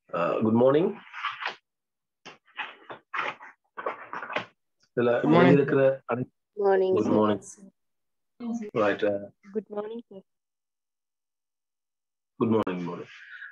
Good morning இதுல Good morning. இருக்கிற Morning, Good sir. morning. Right Good morning, sir. Good morning morning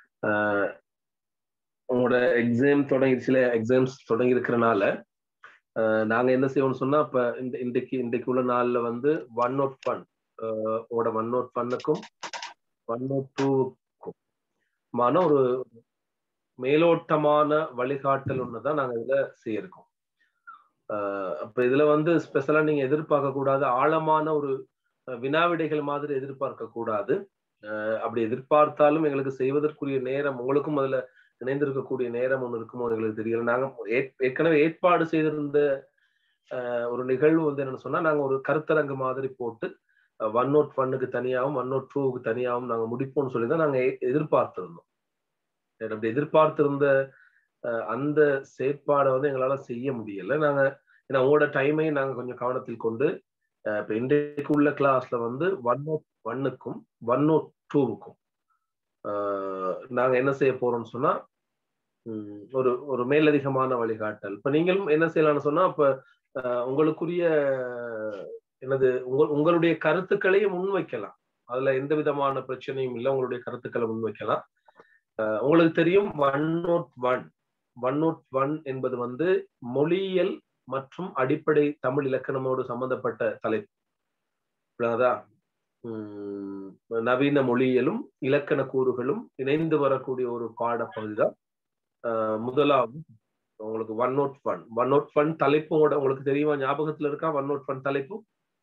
உங்களோட exam தொடங்கிடுச்சுல exams தொடங்கி இருக்கிறனால நாங்க என்ன செய்வோம்னு சொன்னா இப்ப இந்த இன்றைக்கு இன்றைக்கு உள்ள நாள்ல வந்து ஒன் நோட் ஒன் உங்களோட ஒன் நோட் ஒன்னுக்கும் ஒன் நோட் டூக்கும் மான ஒரு மேலோட்டமான வழிகாட்டல் ஒண்ணுதான் நாங்க இதுல செய்யிருக்கோம் அஹ் அப்ப இதுல வந்து ஸ்பெஷலா நீங்க எதிர்பார்க்க கூடாது ஆழமான ஒரு அஹ், வினாவிடைகள் மாதிரி எதிர்பார்க்க கூடாது அஹ் அப்படி எதிர்பார்த்தாலும் எங்களுக்கு செய்வதற்குரிய நேரம் உங்களுக்கும் அதுல இணைந்திருக்கக்கூடிய நேரம் ஒன்று இருக்குமோ எங்களுக்கு தெரியல நாங்க ஏற்- ஏற்கனவே ஏற்பாடு செய்திருந்த அஹ், ஒரு நிகழ்வு வந்து என்னன்னு சொன்னா நாங்க ஒரு கருத்தரங்கு மாதிரி போட்டு ஒன் நோட் ஒன்னுக்கு தனியாகவும் ஒன் நோட் டூவுக்கு தனியாகவும் நாங்க முடிப்போம்னு சொல்லி தான் நாங்க எ- எதிர்பார்த்திருந்தோம் சரி, அப்படி எதிர்பார்த்திருந்த அஹ், அந்த செயற்பாடை வந்து எங்களால செய்ய முடியல நாங்க ஏன்னா உங்களோட டைமையும் நாங்க கொஞ்சம் கவனத்தில் கொண்டு அஹ், இப்ப இன்றைக்கு உள்ள கிளாஸ்ல வந்து ஒன் நோட் ஒன்னுக்கும் ஒன் நோட் டூவுக்கும் நாங்க என்ன செய்ய போறோம்னு சொன்னா உம், ஒரு ஒரு மேலதிகமான வழிகாட்டல் இப்ப நீங்களும் என்ன செய்யலாம்னு சொன்னா இப்ப அஹ், உங்களுக்குரிய என்னது உங்க உங்களுடைய கருத்துக்களையும் முன்வைக்கலாம் அதுல எந்த விதமான பிரச்சனையும் இல்லை உங்களுடைய கருத்துக்களை முன்வைக்கலாம் அஹ், உங்களுக்கு தெரியும் one note one one note one என்பது வந்து மொழியியல் மற்றும் அடிப்படை தமிழ் இலக்கணமோடு சம்பந்தப்பட்ட தலைப்பு புரியுதா? உம் நவீன மொழியியலும் இலக்கண கூறுகளும் இணைந்து வரக்கூடிய ஒரு பாடப்பகுதி தான் அஹ், முதலாவது உங்களுக்கு one note one one note one தலைப்பும் கூட உங்களுக்கு தெரியுமா ஞாபகத்துல இருக்கா ஒன் நோட் ஒன் தலைப்பு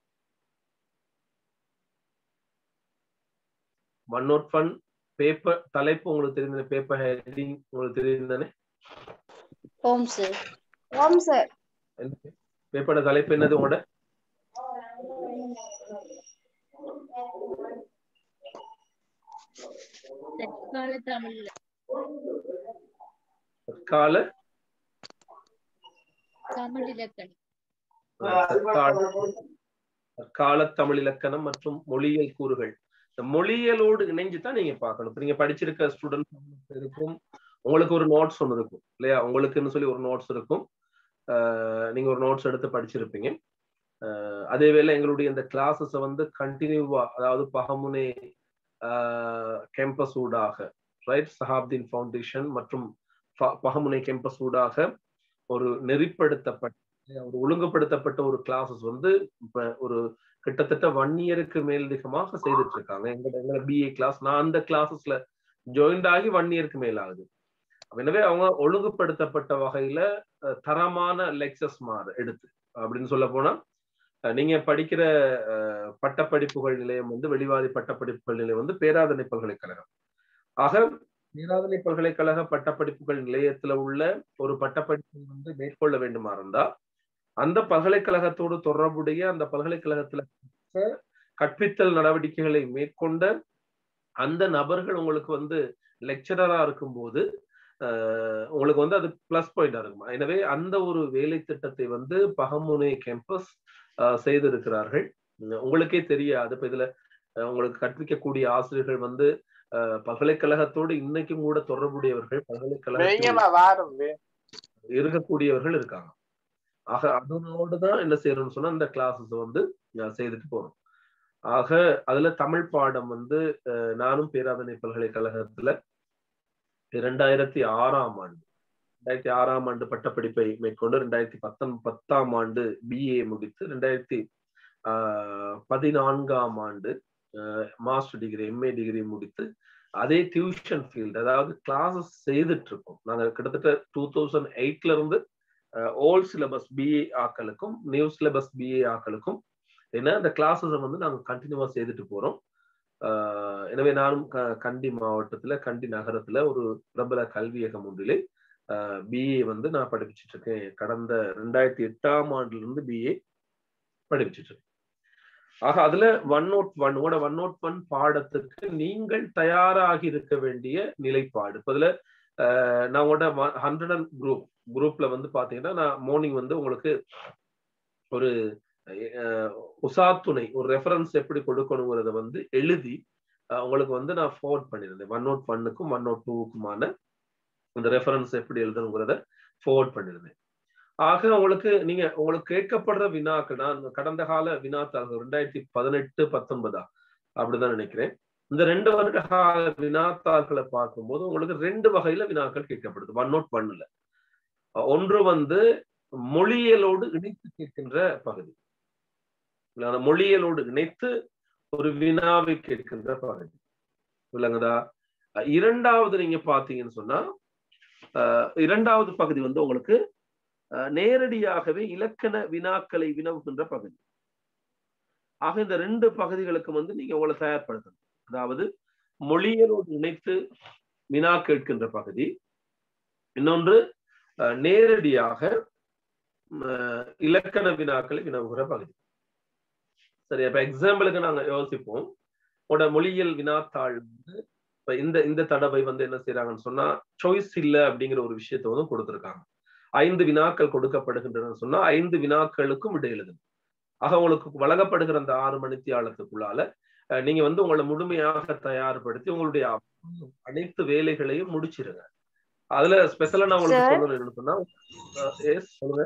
ஒன் நோட் ஒன் பேப்பர் தலைப்பு உங்களுக்கு தெரிந்த பேப்பர் ஹெட்டிங் உங்களுக்கு தெரியுதானே Home, sir. ஓம் சார் பேப்பரோட தலைப்பு என்னது உங்களோட தற்கால தமிழ்ல தற்கால தமிழ் இலக்கணம் தற்கால தற்கால தமிழ் இலக்கணம் மற்றும் மொழியியல் கூறுகள் இந்த மொழியியலோடு இணைஞ்சு தான் நீங்க பார்க்கணும் இப்ப நீங்க படிச்சிருக்க ஸ்டூடெண்ட் இருக்கும் உங்களுக்கு ஒரு நோட்ஸ் ஒன்று இருக்கும் இல்லையா உங்களுக்குன்னு சொல்லி ஒரு நோட்ஸ் இருக்கும் ஆஹ் நீங்க ஒரு நோட்ஸ் எடுத்து படிச்சிருப்பீங்க ஆஹ் அதே வேளை எங்களுடைய இந்த கிளாஸஸை வந்து கண்டினியூவா அதாவது பகமுனே கேம்பஸ் ஊடாக ரைட் சஹாப்தீன் ஃபவுண்டேஷன் மற்றும் ப- பகமுனை கேம்பஸ் ஊடாக ஒரு நெறிப்படுத்தப்பட்ட ஒரு ஒழுங்குபடுத்தப்பட்ட ஒரு கிளாஸஸ் வந்து இப்ப ஒரு கிட்டத்தட்ட ஒன் இயருக்கு மேலதிகமாக செய்துட்டு இருக்காங்க எங்களோட எங்களோட பிஏ கிளாஸ் நான் அந்த கிளாஸஸ்ல ஜாயின்ட் ஆகி ஒன் இயருக்கு மேல ஆகுது அப்ப எனவே அவங்க ஒழுங்குபடுத்தப்பட்ட வகையில அஹ், தரமான லெக்சர்ஸ் மாறு எடுத்து அப்படின்னு சொல்ல போனா அஹ், நீங்க படிக்கிற அஹ், பட்டப்படிப்புகள் நிலையம் வந்து வெளிவாதி பட்டப்படிப்புகள் நிலையம் வந்து பேராதனை பல்கலைக்கழகம் ஆக பேராதனை பல்கலைக்கழக பட்டப்படிப்புகள் நிலையத்துல உள்ள ஒரு பட்டப்படிப்பை வந்து மேற்கொள்ள வேண்டுமா இருந்தா அந்த பல்கலைக்கழகத்தோடு தொடர்புடைய அந்த பல்கலைக்கழகத்துல கற்ற கற்பித்தல் நடவடிக்கைகளை மேற்கொண்ட அந்த நபர்கள் உங்களுக்கு வந்து லெக்சரரா இருக்கும்போது ஆஹ், உங்களுக்கு வந்து அது பிளஸ் பாயிண்டா இருக்குமா எனவே அந்த ஒரு வேலை திட்டத்தை வந்து பகமுனை கேம்பஸ் செய்திருக்கிறார்கள் உம், உங்களுக்கே தெரியாது இப்ப இதுல அஹ், உங்களுக்கு கற்பிக்கக்கூடிய ஆசிரியர்கள் வந்து ஆஹ், பல்கலைக்கழகத்தோடு இன்னைக்கும் கூட தொடர்புடையவர்கள் பல்கலைக்கழகத்தில் வாரம் இருக்கக்கூடியவர்கள் இருக்காங்க ஆக அதனோடு தான் என்ன செய்யறோம்னு சொன்னா இந்த கிளாஸஸ் வந்து நான் செய்துட்டு போறோம் ஆக அதுல தமிழ் பாடம் வந்து அஹ், நானும் பேராதனை பல்கலைக்கழகத்துல இரண்டாயிரத்தி ஆறாம் ஆண்டு ரெண்டாயிரத்தி ஆறாம் ஆண்டு பட்டப்படிப்பை மேற்கொண்டு ரெண்டாயிரத்தி பத்தொன் பத்தாம் ஆண்டு பிஏ முடித்து ரெண்டாயிரத்தி ஆஹ், பதினான்காம் ஆண்டு மாஸ்டர் டிகிரி எம்ஏ டிகிரி முடித்து அதே டியூஷன் ஃபீல்டு அதாவது கிளாஸஸ் செய்துட்டு இருக்கோம் நாங்க கிட்டத்தட்ட டூ தௌசண்ட் எயிட்ல இருந்து ஓல்ட் சிலபஸ் பிஏ ஆக்களுக்கும் நியூ சிலபஸ் பிஏ ஆக்களுக்கும் ஏன்னா அந்த கிளாஸஸை வந்து நாங்க கண்டினியூவா செய்துட்டு போறோம் ஆஹ் எனவே நானும் க- கண்டி மாவட்டத்துல கண்டி நகரத்துல ஒரு பிரபல கல்வியகம் ஒன்றிலே பிஏ வந்து நான் படிப்பிச்சிட்டு இருக்கேன் கடந்த ரெண்டாயிரத்தி எட்டாம் ஆண்டுல இருந்து பிஏ படிப்பிச்சிட்டு இருக்கேன் ஆக அதுல ஒன் நோட் ஒன் ஓட ஒன் நோட் ஒன் பாடத்துக்கு நீங்கள் தயாராகி இருக்க வேண்டிய நிலைப்பாடு இப்ப இதுல ஆஹ் நான் உங்களோட ஹண்ட்ரட் அண்ட் குரூப் குரூப்ல வந்து பாத்தீங்கன்னா நான் மார்னிங் வந்து உங்களுக்கு ஒரு அஹ், உசாத்துணை ஒரு ரெஃபரன்ஸ் எப்படி கொடுக்கணுங்கிறத வந்து எழுதி அஹ், உங்களுக்கு வந்து நான் ஃபார்வர்ட் பண்ணியிருந்தேன் ஒன் நோட் ஒன்னுக்கும் ஒன் நோட் டூவுக்குமான இந்த ரெஃபரன்ஸ் எப்படி எழுதணுங்கிறத ஃபார்வர்ட் பண்ணிருந்தேன் ஆக உங்களுக்கு நீங்க உங்களுக்கு கேட்கப்படுற வினாக்கள் நான் கடந்த கால வினாத்தாள்கள் ரெண்டாயிரத்தி பதினெட்டு பத்தொன்பதா அப்படிதான் நினைக்கிறேன் இந்த ரெண்டு வருட கால வினாத்தாள்களை பார்க்கும்போது உங்களுக்கு ரெண்டு வகையில வினாக்கள் கேட்கப்படுது ஒன் நோட் ஒன்னுல ஒன்று வந்து மொழியியலோடு இணைத்து கேட்கின்ற பகுதி அந்த மொழியியலோடு இணைத்து ஒரு வினாவை கேட்கின்ற பகுதி விளங்குதா இரண்டாவது நீங்க பாத்தீங்கன்னு சொன்னா இரண்டாவது பகுதி வந்து உங்களுக்கு நேரடியாகவே இலக்கண வினாக்களை வினவுகின்ற பகுதி ஆக இந்த ரெண்டு பகுதிகளுக்கு வந்து நீங்க உங்களை தயார்படுத்தணும் அதாவது மொழியலோடு இணைத்து வினா கேட்கின்ற பகுதி இன்னொன்று நேரடியாக இலக்கண வினாக்களை வினவுகிற பகுதி சரி அப்ப எக்ஸாம்பிளுக்கு நாங்க யோசிப்போம் உட மொழியியல் வினாத்தாள் வந்து இப்ப இந்த இந்த தடவை வந்து என்ன செய்யறாங்கன்னு சொன்னா சாய்ஸ் இல்லை அப்படிங்கிற ஒரு விஷயத்த வந்து கொடுத்துருக்காங்க ஐந்து வினாக்கள் கொடுக்கப்படுகின்றன சொன்னா ஐந்து வினாக்களுக்கும் விட எழுதணும் ஆக உங்களுக்கு வழங்கப்படுகிற அந்த ஆறு மணித்தியாலத்துக்குள்ளால நீங்க வந்து உங்களை முழுமையாக தயார்படுத்தி உங்களுடைய அனைத்து வேலைகளையும் முடிச்சிருங்க அதுல ஸ்பெஷலா நான் உங்களுக்கு சொல்லணும்னு சொன்னா எஸ் சொல்லுங்க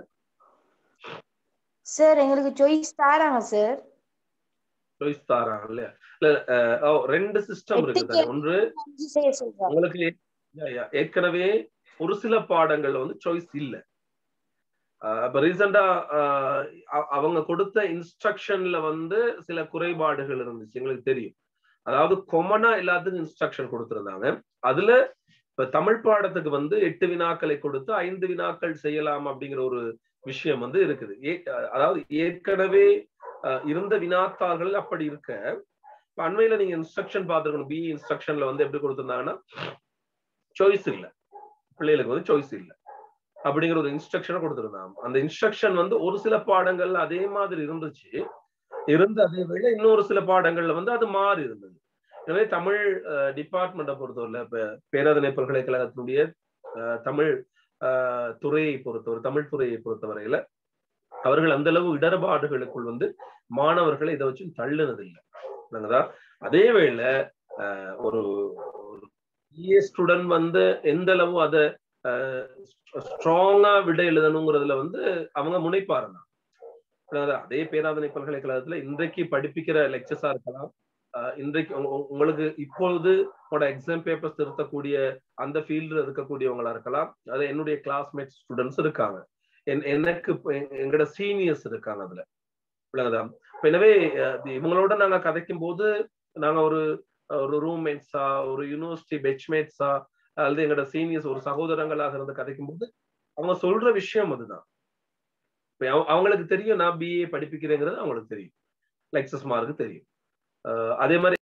சார் எங்களுக்கு சாய்ஸ் தாராங்க சார் சாய்ஸ் தாராங்க இல்லையா இல்ல ரெண்டு சிஸ்டம் இருக்கு ஒன்று உங்களுக்கு ஏற்கனவே ஒரு சில பாடங்கள்ல வந்து சாய்ஸ் இல்ல அப்ப ரீசெண்டா அவங்க கொடுத்த இன்ஸ்ட்ரக்ஷன்ல வந்து சில குறைபாடுகள் இருந்துச்சு எங்களுக்கு தெரியும் அதாவது கொமனா எல்லாத்துக்கும் இன்ஸ்ட்ரக்ஷன் கொடுத்திருந்தாங்க அதுல இப்ப தமிழ் பாடத்துக்கு வந்து எட்டு வினாக்களை கொடுத்து ஐந்து வினாக்கள் செய்யலாம் அப்படிங்கிற ஒரு விஷயம் வந்து இருக்குது அதாவது ஏற்கனவே இருந்த வினாத்தாள்கள் அப்படி இருக்க அண்மையில நீங்க இன்ஸ்ட்ரக்ஷன் பார்த்துருக்கணும் பி இன்ஸ்ட்ரக்ஷன்ல வந்து எப்படி கொடுத்திருந்தாங்கன்னா சாய்ஸ் இல்லை பிள்ளைகளுக்கு வந்து சாய்ஸ் இல்லை அப்படிங்கிற ஒரு இன்ஸ்ட்ரக்ஷனை கொடுத்துருந்தாங்க அந்த இன்ஸ்ட்ரக்ஷன் வந்து ஒரு சில பாடங்கள்ல அதே மாதிரி இருந்துச்சு இருந்து அதே வேளை இன்னொரு சில பாடங்கள்ல வந்து அது மாறி இருந்தது எனவே தமிழ் டிபார்ட்மெண்ட்டை பொறுத்தவரையில இப்ப பேராதனை பல்கலைக்கழகத்தினுடைய தமிழ் துறையை பொறுத்தவரை தமிழ் துறையை பொறுத்தவரையில அவர்கள் அந்த அளவு இடர்பாடுகளுக்குள் வந்து மாணவர்களை இதை வச்சு தள்ளுனது இல்லை அதே வேளை ஒரு பிஏ ஸ்டூடெண்ட் வந்து எந்த அளவு அதை ஸ்ட்ராங்கா விட எழுதணுங்கிறதுல வந்து அவங்க முனைப்பாருங்க அதே பேராதனை பல்கலைக்கழகத்துல இன்றைக்கு படிப்பிக்கிற லெக்சர்ஸா இருக்கலாம் இன்றைக்கு உங்களுக்கு இப்பொழுது உங்களோட எக்ஸாம் பேப்பர்ஸ் திருத்தக்கூடிய அந்த ஃபீல்டு இருக்கக்கூடியவங்களா இருக்கலாம் அது என்னுடைய கிளாஸ்மேட் ஸ்டூடெண்ட்ஸ் இருக்காங்க எனக்கு எங்களோட சீனியர்ஸ் இருக்காங்க அதுல விளங்குதா எனவே இவங்களோட நாங்க கதைக்கும் போது நாங்க ஒரு ஒரு ரூம்மேட்ஸா ஒரு யூனிவர்சிட்டி பெச்மேட்ஸா அல்லது எங்களோட சீனியர்ஸ் ஒரு சகோதரங்களாக இருந்து கதைக்கும் போது அவங்க சொல்ற விஷயம் அதுதான் அவங்களுக்கு தெரியும் நான் பிஏ படிப்பிக்கிறேங்கிறது அவங்களுக்கு தெரியும் லெக்சஸ் மார்க்கு தெரியும் அதே மாதிரி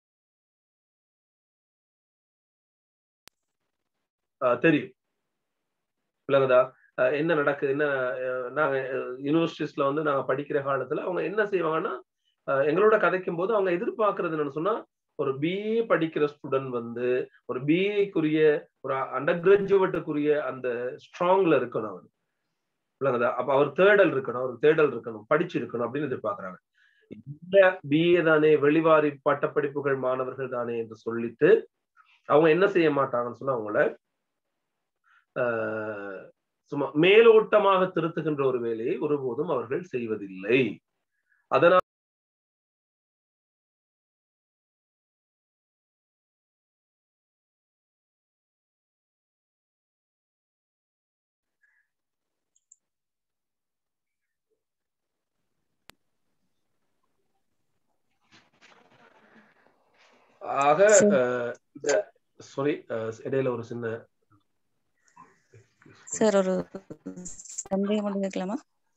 தெரியும் விளங்குதா என்ன நடக்குது என்ன நாங்க யூனிவர்சிட்டிஸ்ல வந்து நாங்க படிக்கிற காலத்துல அவங்க என்ன செய்வாங்கன்னா எங்களோட கதைக்கும் போது அவங்க எதிர்பார்க்கறது என்னன்னு சொன்னா ஒரு பிஏ படிக்கிற ஸ்டூடெண்ட் வந்து ஒரு பிஏக்குரிய ஒரு அண்டர் கிராஜுவேட்டுக்குரிய அந்த ஸ்ட்ராங்ல இருக்கணும் அவர் விளங்குதா அப்ப அவர் தேடல் இருக்கணும் அவர் தேடல் இருக்கணும் படிச்சிருக்கணும் அப்படின்னு எதிர்பார்க்கறாங்க இந்த பிஏ தானே வெளிவாரி பட்டப்படிப்புகள் மாணவர்கள் தானே என்று சொல்லிட்டு அவங்க என்ன செய்ய மாட்டாங்கன்னு சொன்னா அவங்கள சும்மா மேலோட்டமாக திருத்துகின்ற ஒரு வேலையை ஒருபோதும் அவர்கள் செய்வதில்லை அதனால் ஆக சாரி இடையில ஒரு சின்ன சார் ஒரு சந்தேகம் மட்டும் கேட்கலாமா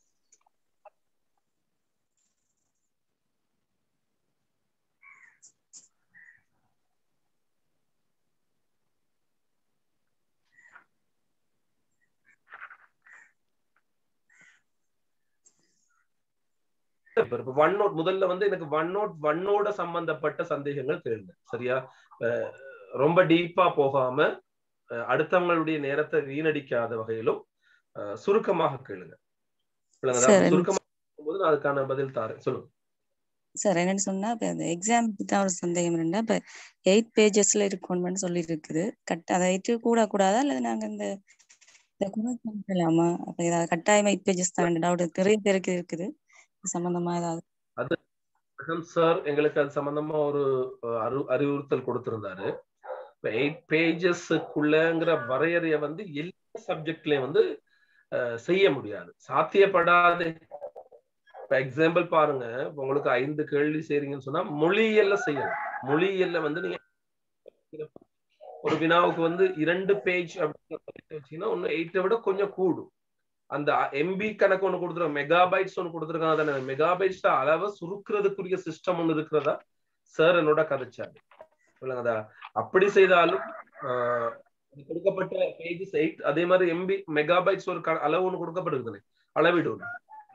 ஒன் நோட் முதல்ல வந்து எனக்கு ஒன் நோட் ஒன்னோட சம்பந்தப்பட்ட சந்தேகங்கள் கேளுங்க சரியா ரொம்ப டீப்பா போகாம அடுத்தவங்களுடைய நேரத்தை வீணடிக்காத வகையிலும் சுருக்கமாக கேளுங்க சுருக்கமாக போது நான் அதுக்கான பதில் தாரேன் சொல்லுங்க சார் என்னன்னு சொன்னா இப்ப அந்த எக்ஸாமுக்கு தான் ஒரு சந்தேகம் இருந்தா இப்ப எயிட் பேஜஸ்ல இருக்கணும்னு சொல்லி இருக்குது கட் அதை எயிட்டு கூட கூடாதா அல்லது நாங்க இந்த இந்த குறை பண்ணிக்கலாமா அப்ப ஏதாவது கட்டாயமா எயிட் பேஜஸ் தான் டவுட் நிறைய பேருக்கு இருக்குது இது சம்பந்தமா ஏதாவது சார் எங்களுக்கு அது சம்பந்தமா ஒரு அஹ், அறி அறிவுறுத்தல் கொடுத்திருந்தாரு இப்ப எயிட் பேஜஸ்க்குள்ளங்கிற வரையறைய வந்து எல்லா சப்ஜெக்ட்லயும் வந்து அஹ், செய்ய முடியாது சாத்தியப்படாது இப்ப எக்ஸாம்பிள் பாருங்க இப்ப உங்களுக்கு ஐந்து கேள்வி செய்றீங்கன்னு சொன்னா மொழியியல்ல செய்யலாம் மொழியியல்ல வந்து நீங்க ஒரு வினாவுக்கு வந்து இரண்டு பேஜ் அப்படின்னு வச்சீங்கன்னா ஒன்னு எயிட்டை விட கொஞ்சம் கூடும் அந்த எம்பி கணக்கு ஒண்ணு கொடுத்துருக்காங்க மெகாபைட்ஸ் ஒண்ணு கொடுத்துருக்காங்க தானே மெகாபைட்ஸ் அளவை சுருக்குறதுக்குரிய சிஸ்டம் ஒண்ணு இருக்கிறதா சார் என்னோட கதைச்சாரு சொல்லுங்கதா அப்படி செய்தாலும் ஆஹ், இது கொடுக்கப்பட்ட பேஜஸ் எயிட் அதே மாதிரி எம்பி மெகாபைட்ஸ் ஒரு க- அளவு ஒண்ணு கொடுக்கப்படுதுனே அளவீடு ஒண்ணு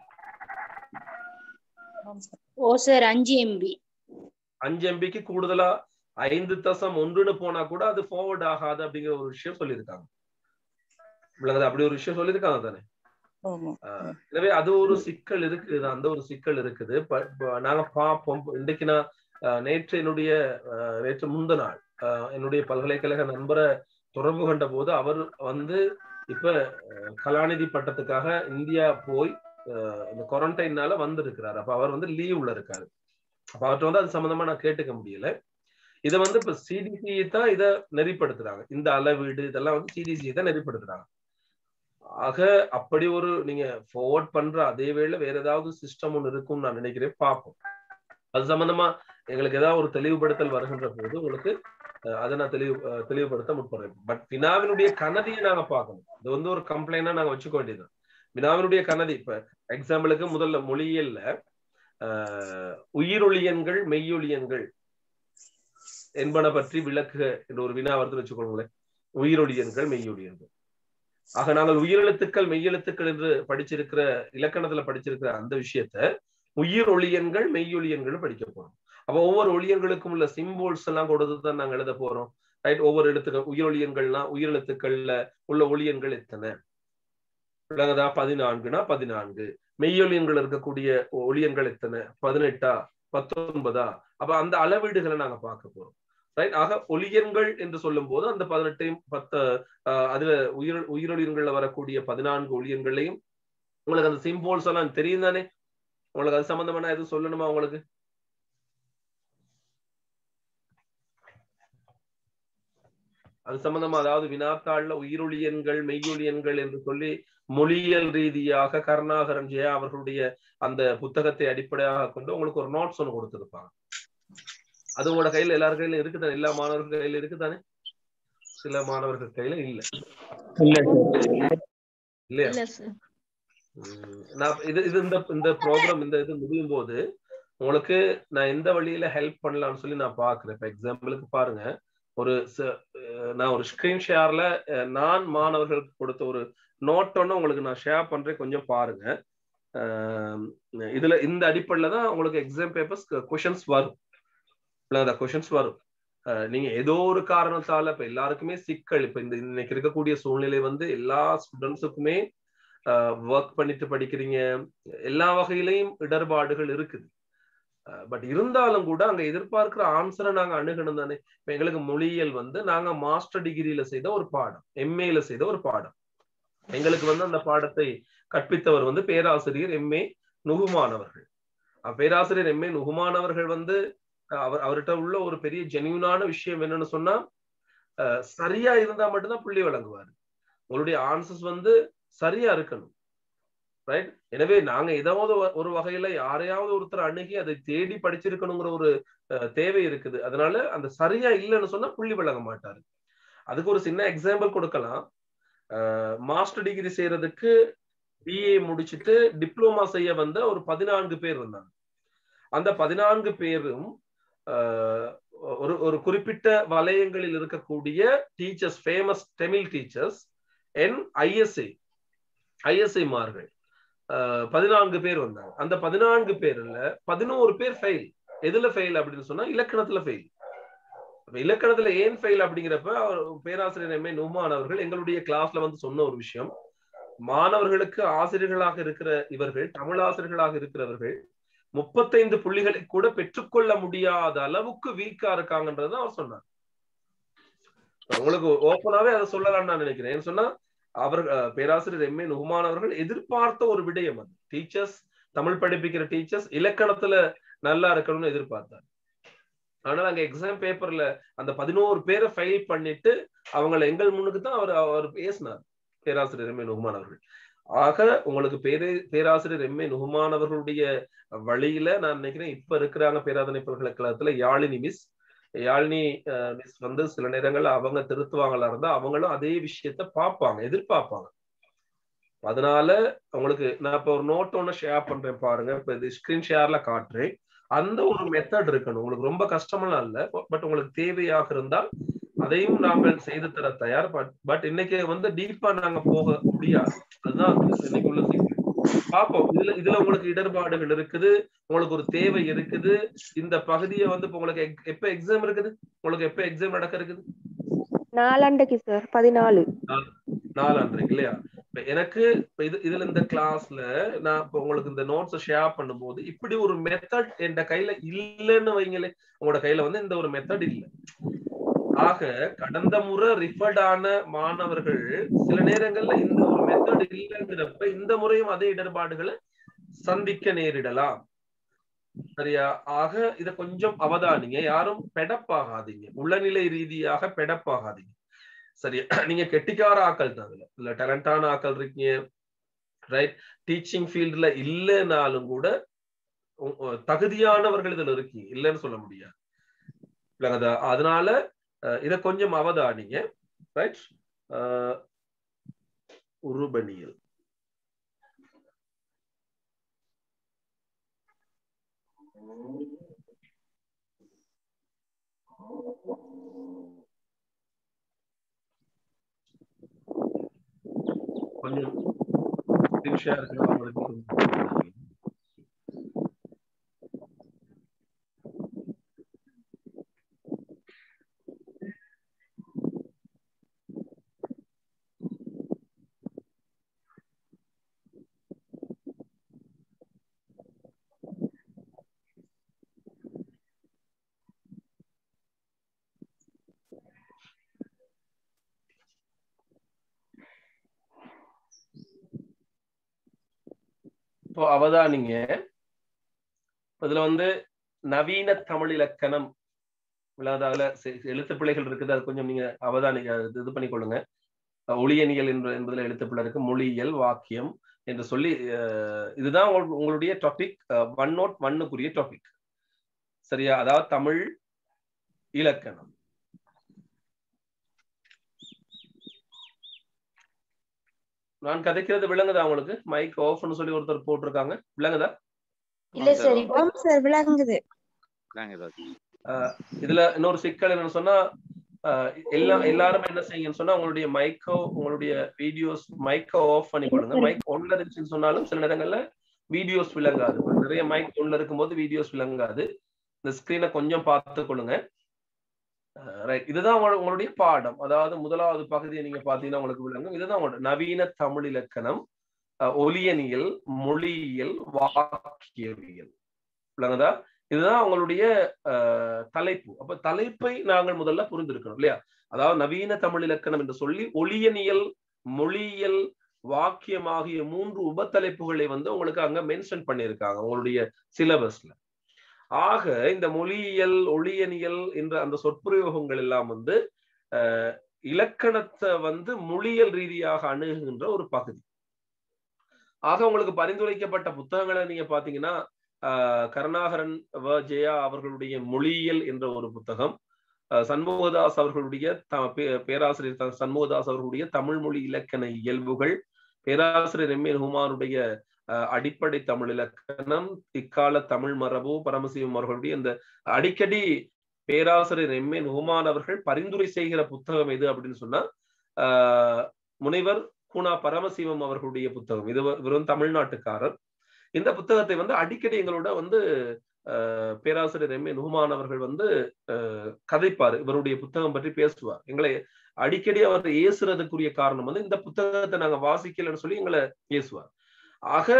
ஓ சார் அஞ்சு எம்பி அஞ்சு எம்பிக்கு கூடுதலா ஐந்து தசம் ஒன்றுன்னு போனா கூட அது ஃபார்வர்ட் ஆகாது அப்படிங்கிற ஒரு விஷயம் சொல்லியிருக்காங்க விளங்குதா? அப்படி ஒரு விஷயம் சொல்லியிருக்காங்க தானே ஆமா ஆஹ் எனவே அது ஒரு சிக்கல் இருக்குது அந்த ஒரு சிக்கல் இருக்குது ப- ப- நாங்க பார்ப்போம் இன்றைக்கு நான் ஆஹ் நேற்று என்னுடைய ஆஹ் நேற்று முந்த நாள் ஆஹ் என்னுடைய பல்கலைக்கழக நண்பரை தொடர்பு கொண்ட போது அவர் வந்து இப்ப ஆஹ் கலாநிதி பட்டத்துக்காக இந்தியா போய் ஆஹ் இந்த குவாரண்டைனால வந்திருக்கிறார் அப்ப அவர் வந்து லீவ்ல இருக்காரு அப்ப அவர்கிட்ட வந்து அது சம்பந்தமா நான் கேட்டுக்க முடியல இதை வந்து இப்ப சிடிசி தான் இதை நெறிப்படுத்துறாங்க இந்த அளவீடு இதெல்லாம் வந்து சிடிசி தான் நெறிப்படுத்துறாங்க ஆக அப்படி ஒரு நீங்க ஃபார்வர்ட் பண்ற அதே வேளை வேற ஏதாவது சிஸ்டம் ஒன்று இருக்கும்னு நான் நினைக்கிறேன் பார்ப்போம் அது சம்பந்தமா எங்களுக்கு ஏதாவது ஒரு தெளிவுபடுத்தல் வருகின்ற போது உங்களுக்கு அஹ், அதை நான் தெளிவு அஹ், தெளிவுபடுத்த முற்படுறேன் பட் வினாவினுடைய கனதியை நாங்க பார்க்கணும் இது வந்து ஒரு கம்ப்ளைண்டா நாங்க வச்சுக்க வேண்டியது வினாவினுடைய கனதி இப்ப எக்ஸாம்பிளுக்கு முதல்ல மொழியியல்ல அஹ், உயிரொளியன்கள் மெய்யொளியன்கள் என்பன பற்றி விளக்குக என்ற ஒரு வினா வருதுன்னு வச்சுக்கோங்களேன் உயிரொளியன்கள் மெய்யொளியன்கள் ஆக நாங்கள் உயிரெழுத்துக்கள் மெய்யெழுத்துக்கள் என்று படிச்சிருக்கிற இலக்கணத்துல படிச்சிருக்கிற அந்த விஷயத்த உயிர் ஒளியன்கள் மெய்யொளியன்கள் படிக்க போறோம் அப்ப ஒவ்வொரு ஒளியன்களுக்கும் உள்ள சிம்போல்ஸ் எல்லாம் கொடுத்து தான் நாங்க எழுத போறோம் ரைட் ஒவ்வொரு எழுத்துக்கள் உயிரொளியன்கள்னா உயிரெழுத்துக்கள்ல உள்ள ஒளியன்கள் எத்தனை விளங்குதா பதினான்குனா பதினான்கு மெய்யொலியன்கள் இருக்கக்கூடிய ஒளியன்கள் எத்தனை பதினெட்டா பத்தொன்பதா அப்ப அந்த அளவீடுகளை நாங்க பார்க்க போறோம் ரைட் ஆக ஒளியன்கள் என்று சொல்லும் போது அந்த பதினெட்டையும் பத்து ஆஹ் அதுல உயிர் உயிரொலியன்கள்ல வரக்கூடிய பதினான்கு ஒளியன்களையும் உங்களுக்கு அந்த சிம்போல்ஸ் எல்லாம் தெரியும் தானே உங்களுக்கு அது சம்பந்தமான எதுவும் சொல்லணுமா உங்களுக்கு அது சம்பந்தமா அதாவது வினாத்தாள்ல உயிரொலியன்கள் மெய்யொலியன்கள் என்று சொல்லி மொழியியல் ரீதியாக கருணாகரன் ஜெயா அவர்களுடைய அந்த புத்தகத்தை அடிப்படையாக கொண்டு உங்களுக்கு ஒரு நோட்ஸ் ஒன்று கொடுத்திருப்பாங்க அது உங்களோட கையில எல்லார் கையில இருக்குதானே எல்லா மாணவர்கள் கையில இருக்குதானே சில மாணவர்கள் கையில இல்ல இல்லையா இல்ல சார் உம் நான் இது இது இந்த இந்த ப்ரோக்ராம் இந்த இது முடியும் போது உங்களுக்கு நான் எந்த வழியில ஹெல்ப் பண்ணலாம்னு சொல்லி நான் பாக்குறேன் இப்ப எக்ஸாம்பிளுக்கு பாருங்க ஒரு ச- அஹ் நான் ஒரு ஸ்கிரீன் ஷேர்ல நான் மாணவர்களுக்கு கொடுத்த ஒரு நோட் ஒன்று உங்களுக்கு நான் ஷேர் பண்றேன் கொஞ்சம் பாருங்க அஹ் இதுல இந்த அடிப்படையில தான் உங்களுக்கு எக்ஸாம் பேப்பர்ஸ் கொஷின்ஸ் வரும் கொஷின்ஸ் வரும் அஹ் நீங்க ஏதோ ஒரு காரணத்தால இப்ப எல்லாருக்குமே சிக்கல் இப்ப இந்த இன்னைக்கு இருக்கக்கூடிய சூழ்நிலை வந்து எல்லா ஸ்டூடெண்ட்ஸுக்குமே ஒர்க் பண்ணிட்டு படிக்கிறீங்க எல்லா வகையிலையும் இடர்பாடுகள் இருக்குது பட் இருந்தாலும் கூட அங்க எதிர்பார்க்கிற ஆன்சரை நாங்க அணுகணும் தானே இப்ப எங்களுக்கு மொழியியல் வந்து நாங்க மாஸ்டர் டிகிரியில செய்த ஒரு பாடம் எம்ஏல செய்த ஒரு பாடம் எங்களுக்கு வந்து அந்த பாடத்தை கற்பித்தவர் வந்து பேராசிரியர் எம்ஏ நுகுமானவர்கள் அஹ் பேராசிரியர் எம்ஏ நுகுமானவர்கள் வந்து அஹ் அவர் அவர்கிட்ட உள்ள ஒரு பெரிய ஜெனியூனான விஷயம் என்னன்னு சொன்னா அஹ் சரியா இருந்தா மட்டும்தான் புள்ளி வழங்குவாரு உங்களுடைய ஆன்சர்ஸ் வந்து சரியா இருக்கணும் ரைட் எனவே நாங்க ஏதாவது ஒ- ஒரு வகையில யாரையாவது ஒருத்தர் அணுகி அதை தேடி படிச்சிருக்கணுங்கிற ஒரு அஹ், தேவை இருக்குது அதனால அந்த சரியா இல்லைன்னு சொன்னா புள்ளி வழங்க மாட்டாரு அதுக்கு ஒரு சின்ன எக்ஸாம்பிள் கொடுக்கலாம் மாஸ்டர் டிகிரி செய்யறதுக்கு பிஏ முடிச்சுட்டு டிப்ளமா செய்ய வந்த ஒரு பதினான்கு பேர் இருந்தாங்க அந்த பதினான்கு பேரும் அஹ், ஒரு ஒரு குறிப்பிட்ட வலயங்களில் இருக்கக்கூடிய டீச்சர்ஸ் ஃபேமஸ் தமிழ் டீச்சர்ஸ் என் ஐஎஸ்ஐ ஐஎஸ்ஐ மார்கள் பதினான்கு பேர் வந்தாங்க அந்த பதினான்கு பேர்ல பதினோரு பேர் ஃபெயில் எதுல ஃபெயில் அப்படின்னு சொன்னா இலக்கணத்துல ஃபெயில் இலக்கணத்துல ஏன் ஃபெயில் அப்படிங்கிறப்ப அவர் பேராசிரியர் எம்ஏ நுமான் அவர்கள் எங்களுடைய கிளாஸ்ல வந்து சொன்ன ஒரு விஷயம் மாணவர்களுக்கு ஆசிரியர்களாக இருக்கிற இவர்கள் தமிழ் ஆசிரியர்களாக இருக்கிறவர்கள் முப்பத்தைந்து புள்ளிகளை கூட பெற்றுக்கொள்ள முடியாத அளவுக்கு வீக்கா இருக்காங்கன்றது அவர் சொன்னார் உங்களுக்கு ஓப்பனாவே அதை சொல்லலாம்னு நான் நினைக்கிறேன் ஏன்னு சொன்னா அவர் அஹ், பேராசிரியர் எம் ஏ நுகுமான் அவர்கள் எதிர்பார்த்த ஒரு விடயம் அது டீச்சர்ஸ் தமிழ் படிப்பிக்கிற டீச்சர்ஸ் இலக்கணத்துல நல்லா இருக்கணும்னு எதிர்பார்த்தார் ஆனா அங்க எக்ஸாம் பேப்பர்ல அந்த பதினோரு பேரை ஃபைல் பண்ணிட்டு அவங்கள எங்கள் முன்னுக்கு தான் அவர் அவர் பேசினார் பேராசிரியர் எம் ஏ நுகுமான் அவர்கள் ஆக உங்களுக்கு பேரே பேராசிரியர் எம் ஏ நுகுமான் அவர்களுடைய வழியில நான் நினைக்கிறேன் இப்ப இருக்கிறாங்க பேராதனை பல்கலைக்கழகத்துல யாழினி மிஸ் யாழினி மிஸ் வந்து சில நேரங்கள்ல அவங்க திருத்துவாங்களா இருந்தா அவங்களும் அதே விஷயத்த பார்ப்பாங்க எதிர்பார்ப்பாங்க அதனால உங்களுக்கு நான் இப்ப ஒரு நோட் ஒண்ணு ஷேர் பண்றேன் பாருங்க இப்ப இது ஸ்கிரீன் ஷேர்ல காட்டுறேன் அந்த ஒரு மெத்தட் இருக்கணும் உங்களுக்கு ரொம்ப கஷ்டமெல்லாம் இல்ல பட் உங்களுக்கு தேவையாக இருந்தால் அதையும் நாங்கள் செய்து தர தயார் பட் பட் இன்னைக்கு வந்து டீப்பா நாங்க போக முடியாது அதுதான் இன்னைக்கு உள்ள சிக்கல் பார்ப்போம் இதுல இதுல உங்களுக்கு இடர்பாடுகள் இருக்குது உங்களுக்கு ஒரு தேவை இருக்குது இந்த பகுதியை வந்து இப்ப உங்களுக்கு எக்- எப்ப எக்ஸாம் இருக்குது உங்களுக்கு எப்ப எக்ஸாம் நடக்க இருக்குது நாலாண்டைக்கு சார் பதினாலு நாலாண்டுக்கு இல்லையா இப்ப எனக்கு இப்ப இது இதுல இந்த கிளாஸ்ல நான் இப்ப உங்களுக்கு இந்த நோட்ஸ் ஷேர் பண்ணும்போது இப்படி ஒரு மெத்தட் என் கையில இல்லைன்னு வைங்களே உங்களோட கையில வந்து இந்த ஒரு மெத்தட் இல்ல ஆக கடந்த முறை ரிஃபர்ட் ஆன மாணவர்கள் சில நேரங்கள்ல இந்த ஒரு மெத்தட் இல்லைங்கிறப்ப இந்த முறையும் அதே இடர்பாடுகளை சந்திக்க நேரிடலாம் சரியா ஆக இத கொஞ்சம் அவதானிங்க யாரும் பெடப்பாகாதீங்க உளநிலை ரீதியாக பெடப்பாகாதீங்க சரியா நீங்க கெட்டிக்கார ஆக்கள் தான் அதுல இல்ல டேலண்டான ஆக்கள் இருக்கீங்க ரைட் டீச்சிங் ஃபீல்டுல இல்லைனாலும் கூட உ- உ- தகுதியானவர்கள் இதுல இருக்கீங்க இல்லைன்னு சொல்ல முடியாது விளங்குதா? அதனால அஹ், இத கொஞ்சம் அவதானிங்க ரைட் உருபணியல் கொஞ்சம் ஸ்கிரீன் இருக்கு அவங்களுக்கு கொஞ்சம் இப்போ அவதானிங்க இதுல வந்து நவீன தமிழ் இலக்கணம் இல்லாத அதுல செ- எழுத்து பிழைகள் இருக்குது அது கொஞ்சம் நீங்க அவதானி அது இது பண்ணிக்கொள்ளுங்க அஹ் ஒளியனியல் என்று என்பதுல எழுத்து பிழை இருக்கு மொழியியல் வாக்கியம் என்று சொல்லி அஹ், இதுதான் உங்க- உங்களுடைய டாபிக் ஒன் நோட் ஒன்னுக்குரிய டாபிக் சரியா அதாவது தமிழ் இலக்கணம் நான் கதைக்கிறது விளங்குதா உங்களுக்கு மைக் ஆஃப்னு சொல்லி ஒருத்தர் போட்டிருக்காங்க விளங்குதா இல்ல சார் இப்ப ஓம் சார் விளங்குது ஆஹ் இதுல இன்னொரு சிக்கல் என்னன்னு சொன்னா ஆஹ் எல்லாம் எல்லாரும் என்ன செய்யுங்கன்னு சொன்னா உங்களுடைய மைக்கோ உங்களுடைய வீடியோஸ் மைக்கோ ஆஃப் பண்ணி கொடுங்க மைக் ஒன்ல இருந்துச்சுன்னு சொன்னாலும் சில நேரங்கள்ல வீடியோஸ் விளங்காது நிறைய மைக் ஒன்ல இருக்கும்போது வீடியோஸ் விளங்காது இந்த ஸ்கிரீனை கொஞ்சம் பார்த்து கொள்ளுங்க ரைட் இதுதான் உங்களோட- உங்களுடைய பாடம் அதாவது முதலாவது பகுதியை நீங்க பாத்தீங்கன்னா உங்களுக்கு விளங்கும் இதுதான் உங்களோட நவீன தமிழ் இலக்கணம் ஆஹ் ஒலியனியல் மொழியியல் வாக்கியவியல் விளங்குதா இதுதான் உங்களுடைய அஹ், தலைப்பு அப்ப தலைப்பை நாங்கள் முதல்ல புரிந்திருக்கணும் இல்லையா அதாவது நவீன தமிழ் இலக்கணம் என்று சொல்லி ஒளியனியல் மொழியியல் வாக்கியம் ஆகிய மூன்று உபத்தலைப்புகளை வந்து உங்களுக்கு அங்க மென்ஷன் பண்ணியிருக்காங்க உங்களுடைய சிலபஸ்ல ஆக இந்த மொழியியல் ஒளியனியல் என்ற அந்த சொற்பிரயோகங்கள் எல்லாம் வந்து அஹ், இலக்கணத்தை வந்து மொழியியல் ரீதியாக அணுகுகின்ற ஒரு பகுதி ஆக உங்களுக்கு பரிந்துரைக்கப்பட்ட புத்தகங்களை நீங்க பாத்தீங்கன்னா ஆஹ் கருணாகரன் வ ஜெயா அவர்களுடைய மொழியியல் என்ற ஒரு புத்தகம் ஆஹ் சண்முகதாஸ் அவர்களுடைய த- பே- பேராசிரியர் த- சண்முகதாஸ் அவர்களுடைய தமிழ் மொழி இலக்கண இயல்புகள் பேராசிரியர் எம் ஏ ஹுமானுடைய ஆஹ் அடிப்படை தமிழ் இலக்கணம் இக்கால தமிழ் மரபு பரமசிவம் அவர்களுடைய இந்த அடிக்கடி பேராசிரியர் எம் ஏ ஹுமான் அவர்கள் பரிந்துரை செய்கிற புத்தகம் எது அப்படின்னு சொன்னா ஆஹ் முனைவர் குணா பரமசிவம் அவர்களுடைய புத்தகம் இது வ- வெறும் தமிழ்நாட்டுக்காரர் இந்த புத்தகத்தை வந்து அடிக்கடி எங்களோட வந்து அஹ், பேராசிரியர் எம் ஏ நுகுமான் அவர்கள் வந்து அஹ், கதைப்பார் இவருடைய புத்தகம் பற்றி பேசுவார் எங்களை அடிக்கடி அவர் ஏசுறதுக்குரிய காரணம் வந்து இந்த புத்தகத்தை நாங்க வாசிக்கலன்னு சொல்லி எங்களை ஏசுவார் ஆக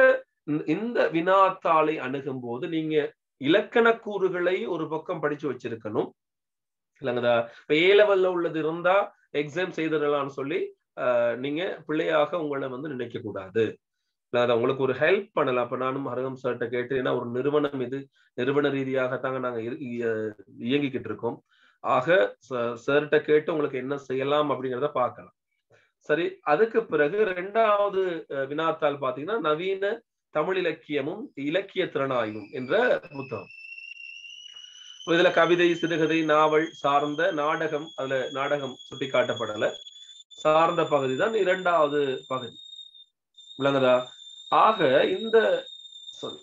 இந்த- இந்த வினாத்தாளை அணுகும் போது நீங்க இலக்கண கூறுகளை ஒரு பக்கம் படிச்சு வச்சிருக்கணும் இல்லைங்கதா இப்ப ஏ லெவல்ல உள்ளது இருந்தா எக்ஸாம் செய்திடலாம்னு சொல்லி ஆஹ், நீங்க பிள்ளையாக உங்களை வந்து நினைக்க கூடாது இல்ல, அதை உங்களுக்கு ஒரு ஹெல்ப் பண்ணலாம் அப்ப நானும் ஹரகம் சார்ட்ட கேட்டு ஏன்னா ஒரு நிறுவனம் இது நிறுவன ரீதியாகத்தாங்க நாங்க இரு- இய- இயங்கிக்கிட்டு இருக்கோம் ஆக சார்ட்ட கேட்டு உங்களுக்கு என்ன செய்யலாம் அப்படிங்கிறத பார்க்கலாம் சரி அதுக்கு பிறகு ரெண்டாவது அஹ், வினாத்தாள் பாத்தீங்கன்னா நவீன தமிழ் இலக்கியமும் இலக்கிய திறனாய்வும் என்ற புத்தகம் இதுல கவிதை சிறுகதை நாவல் சார்ந்த நாடகம் அதுல நாடகம் சுட்டி காட்டப்படல சார்ந்த பகுதி தான் இரண்டாவது பகுதி விளங்குதா ஆக இந்த sorry.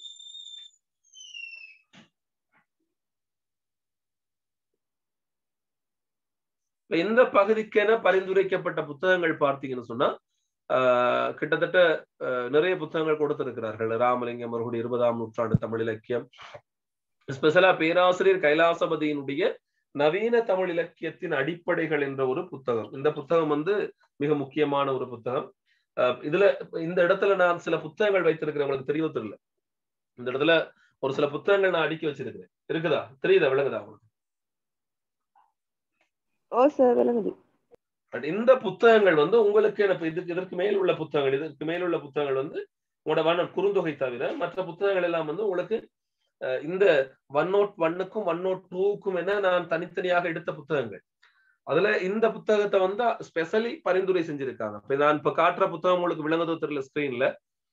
இப்ப இந்த பகுதிக்கென பரிந்துரைக்கப்பட்ட புத்தகங்கள் பார்த்தீங்கன்னு சொன்னா ஆஹ் கிட்டத்தட்ட ஆஹ் நிறைய புத்தகங்கள் கொடுத்திருக்கிறார்கள் ராமலிங்கம் அவர்களுடைய இருபதாம் நூற்றாண்டு தமிழ் இலக்கியம் ஸ்பெஷலா பேராசிரியர் கைலாசபதியினுடைய நவீன தமிழ் இலக்கியத்தின் அடிப்படைகள் என்ற ஒரு புத்தகம் இந்த புத்தகம் வந்து மிக முக்கியமான ஒரு புத்தகம் ஆஹ் இதுல இந்த இடத்துல நான் சில புத்தகங்கள் வைத்திருக்கிறேன் உங்களுக்கு தெரியவோ தெரியல இந்த இடத்துல ஒரு சில புத்தகங்கள் நான் அடுக்கி வச்சிருக்கிறேன் இருக்குதா தெரியுதா விளங்குதா உங்களுக்கு ஓ சார் விளங்குது பட் இந்த புத்தகங்கள் வந்து உங்களுக்கு எனக்கு இதுக்கு இதற்கு மேல் உள்ள புத்தகங்கள் இதற்கு மேல் உள்ள புத்தகங்கள் வந்து உங்களோட வண்ண குறுந்தொகை தவிர மற்ற புத்தகங்கள் எல்லாம் வந்து உங்களுக்கு அஹ், இந்த ஒன் நோட் ஒன்னுக்கும் ஒன் நோட் டூவுக்கும் என நான் தனித்தனியாக எடுத்த புத்தகங்கள் அதுல இந்த புத்தகத்தை வந்து ஸ்பெஷலி பரிந்துரை செஞ்சிருக்காங்க இப்ப நான் இப்ப காட்டுற புத்தகம் உங்களுக்கு விளங்குதோ தெரியல ஸ்கிரீன்ல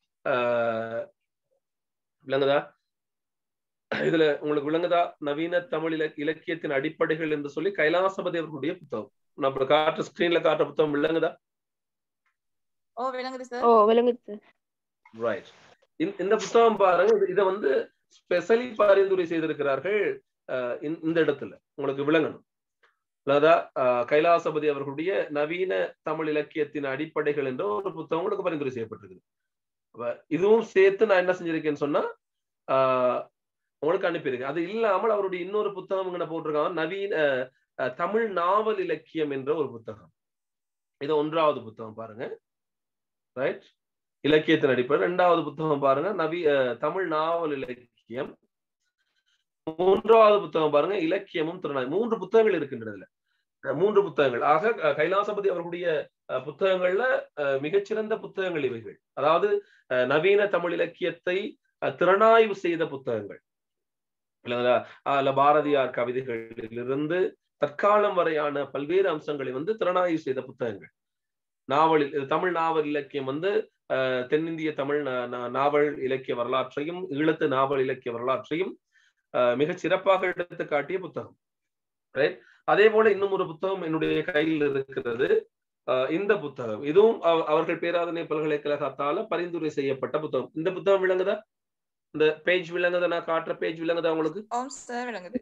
விளங்குதா இதுல உங்களுக்கு விளங்குதா நவீன தமிழ் இலக் இலக்கியத்தின் அடிப்படைகள் என்று சொல்லி கைலாசபதி அவர்களுடைய புத்தகம் நான் இப்ப காட்டுற ஸ்கிரீன்ல காட்டுற புத்தகம் விளங்குதா ஓ விளங்குது சார் ஓ விளங்குது சார் ரைட் இந்த புத்தகம் பாருங்க இது- இதை வந்து ஸ்பெஷலி பரிந்துரை செய்திருக்கிறார்கள் அஹ், இந்த- இந்த இடத்துல உங்களுக்கு விளங்கணும் அதாவது அஹ், கைலாசபதி அவர்களுடைய நவீன தமிழ் இலக்கியத்தின் அடிப்படைகள் என்ற ஒரு புத்தகம் உங்களுக்கு பரிந்துரை செய்யப்பட்டிருக்குது அப்ப இதுவும் சேர்த்து நான் என்ன செஞ்சிருக்கேன்னு சொன்னா ஆஹ், உங்களுக்கு அனுப்பியிருக்கேன் அது இல்லாமல் அவருடைய இன்னொரு புத்தகம் இங்க போட்டிருக்காங்க நவீன அஹ், அஹ், தமிழ் நாவல் இலக்கியம் என்ற ஒரு புத்தகம் இது ஒன்றாவது புத்தகம் பாருங்க ரைட் இலக்கியத்தின் அடிப்படை இரண்டாவது புத்தகம் பாருங்க நவி அஹ், தமிழ் நாவல் இலக்கியம் மூன்றாவது புத்தகம் பாருங்க இலக்கியமும் திறனாய் மூன்று புத்தகங்கள் இருக்கின்றதுல அஹ், மூன்று புத்தகங்கள் ஆக அஹ், கைலாசபதி அவர்களுடைய அஹ், புத்தகங்கள்ல அஹ், மிகச்சிறந்த புத்தகங்கள் இவைகள் அதாவது அஹ், நவீன தமிழ் இலக்கியத்தை அஹ், திறனாய்வு செய்த புத்தகங்கள் இல்லைங்களா அதுல பாரதியார் கவிதைகளிலிருந்து தற்காலம் வரையான பல்வேறு அம்சங்களை வந்து திறனாய்வு செய்த புத்தகங்கள் நாவலில் இது தமிழ் நாவல் இலக்கியம் வந்து அஹ், தென்னிந்திய தமிழ் நா- நா- நாவல் இலக்கிய வரலாற்றையும் ஈழத்து நாவல் இலக்கிய வரலாற்றையும் அஹ், மிகச் சிறப்பாக எடுத்து காட்டிய புத்தகம் ரைட் அதே போல இன்னும் ஒரு புத்தகம் என்னுடைய கையில் இருக்கிறது அஹ், இந்த புத்தகம் இதுவும் அவ- அவர்கள் பேராதனை பல்கலைக்கழகத்தால பரிந்துரை செய்யப்பட்ட புத்தகம் இந்த புத்தகம் விளங்குதா இந்த பேஜ் விளங்குதா நான் காட்டுற பேஜ் விளங்குதா உங்களுக்கு ஓம் சார் விளங்குது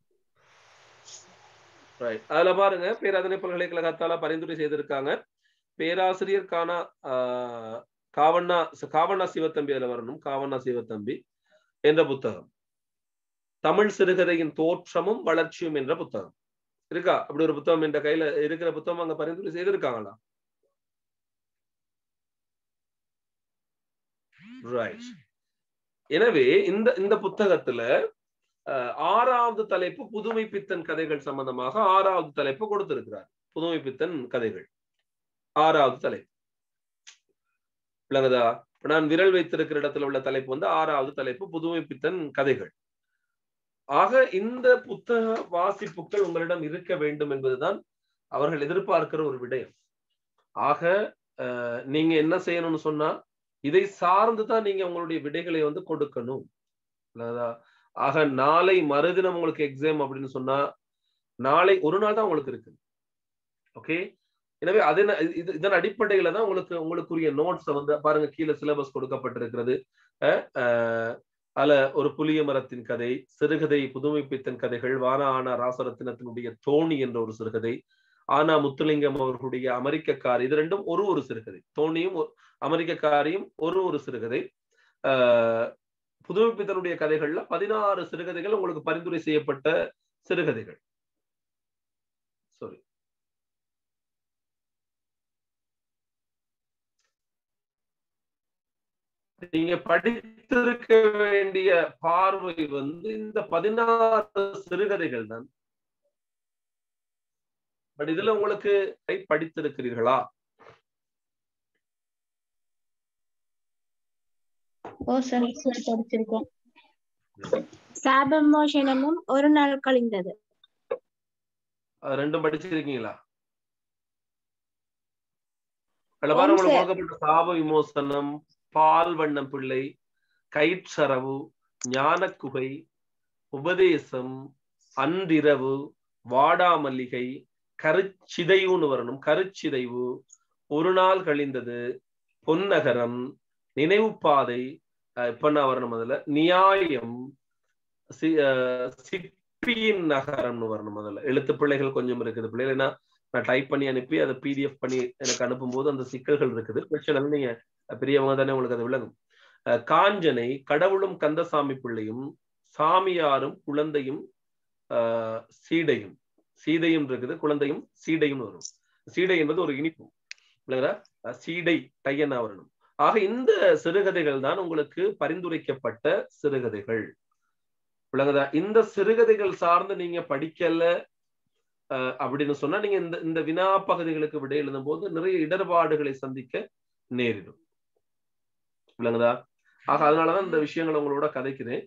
ரைட் அதுல பாருங்க பேராதனை பல்கலைக்கழகத்தால பரிந்துரை செய்திருக்காங்க பேராசிரியர் காணா ஆஹ், காவண்ணா காவண்ணா சிவத்தம்பி அதுல வரணும் காவண்ணா சிவத்தம்பி என்ற புத்தகம் தமிழ் சிறுகதையின் தோற்றமும் வளர்ச்சியும் என்ற புத்தகம் இருக்கா அப்படி ஒரு புத்தகம் என்ற கையில இருக்கிற புத்தகம் அங்க பரிந்துரை செய்திருக்காங்களா ரைட் எனவே இந்த இந்த புத்தகத்துல அஹ், ஆறாவது தலைப்பு புதுமை பித்தன் கதைகள் சம்பந்தமாக ஆறாவது தலைப்பு கொடுத்திருக்கிறார் புதுமை பித்தன் கதைகள் ஆறாவது தலைப்பு விளங்குதா இப்ப நான் விரல் வைத்திருக்கிற இடத்துல உள்ள தலைப்பு வந்து ஆறாவது தலைப்பு புதுமை பித்தன் கதைகள் ஆக இந்த புத்தக வாசிப்புகள் உங்களிடம் இருக்க வேண்டும் என்பதுதான் அவர்கள் எதிர்பார்க்கிற ஒரு விடயம் ஆக அஹ், நீங்க என்ன செய்யணும்னு சொன்னா இதை சார்ந்து தான் நீங்க உங்களுடைய விடைகளை வந்து கொடுக்கணும் இல்லதா? ஆக நாளை மறுதினம் உங்களுக்கு எக்ஸாம் அப்படின்னு சொன்னா நாளை ஒரு நாள் தான் உங்களுக்கு இருக்கு ஓகே எனவே அதன் இது இதன் அடிப்படையில தான் உங்களுக்கு உங்களுக்குரிய நோட்ஸ் வந்து பாருங்க கீழே சிலபஸ் கொடுக்கப்பட்டிருக்கிறது அஹ், அஹ், அதுல ஒரு புளிய மரத்தின் கதை சிறுகதை புதுமைப்பித்தன் கதைகள் வான ஆனா ராசரத்தினத்தினுடைய தோணி என்ற ஒரு சிறுகதை ஆனா முத்துலிங்கம் அவர்களுடைய அமெரிக்கக்கார் இது ரெண்டும் ஒரு ஒரு சிறுகதை தோணியும் ஒரு- அமெரிக்கக்காரியும் ஒரு ஒரு சிறுகதை ஆஹ் புதுமைப்பித்தனுடைய கதைகள்ல பதினாறு சிறுகதைகள் உங்களுக்கு பரிந்துரை செய்யப்பட்ட சிறுகதைகள் சாரி நீங்க படித்திருக்க வேண்டிய பார்வை வந்து இந்த பதினாறு சிறுகதைகள் தான் பட் இதுல உங்களுக்கு படித்திருக்கிறீர்களா ஓ சார் படிச்சிருக்கோம் சாபமோஷனமும் ஒரு நாள் கழிந்தது அது ரெண்டும் படிச்சிருக்கீங்களா அதுல பாருங்க உங்களுக்கு கொடுக்கப்பட்ட சாப விமோசனம் பால் வண்ணம் பிள்ளை கயிற்றரவு ஞானக்குகை உபதேசம் அன்றிரவு வாடாமல்லிகை கருச்சிதைவுன்னு வரணும் கருச்சிதைவு ஒரு நாள் கழிந்தது பொன்னகரம் நினைவு பாதை இப்ப நான் வரணும் அதுல நியாயம் சிப்பியின் நகரம்னு வரணும் முதல்ல எழுத்து பிள்ளைகள் கொஞ்சம் இருக்குது பிள்ளைகள் என்ன நான் டைப் பண்ணி அனுப்பி அதை பிடிஎஃப் பண்ணி எனக்கு அனுப்பும் போது அந்த சிக்கல்கள் இருக்குது பிரச்சனை நீங்க பெரியவங்க தானே உங்களுக்கு அது விளங்கும் காஞ்சனை கடவுளும் கந்தசாமி பிள்ளையும் சாமியாரும் குழந்தையும் ஆஹ் சீடையும் சீதையும் இருக்குது குழந்தையும் சீடையும் வரும் சீடை என்பது ஒரு இனிப்பு இல்லைங்களா சீடை டையனா வரணும் ஆக இந்த சிறுகதைகள் தான் உங்களுக்கு பரிந்துரைக்கப்பட்ட சிறுகதைகள் விளங்குதா இந்த சிறுகதைகள் சார்ந்து நீங்க படிக்கல அப்படின்னு சொன்னா நீங்க இந்த இந்த வினா பகுதிகளுக்கு விடை எழுதும் போது நிறைய இடர்பாடுகளை சந்திக்க நேரிடும் விளங்குதா ஆக அதனாலதான் இந்த விஷயங்களை உங்களோட கதைக்கிறேன்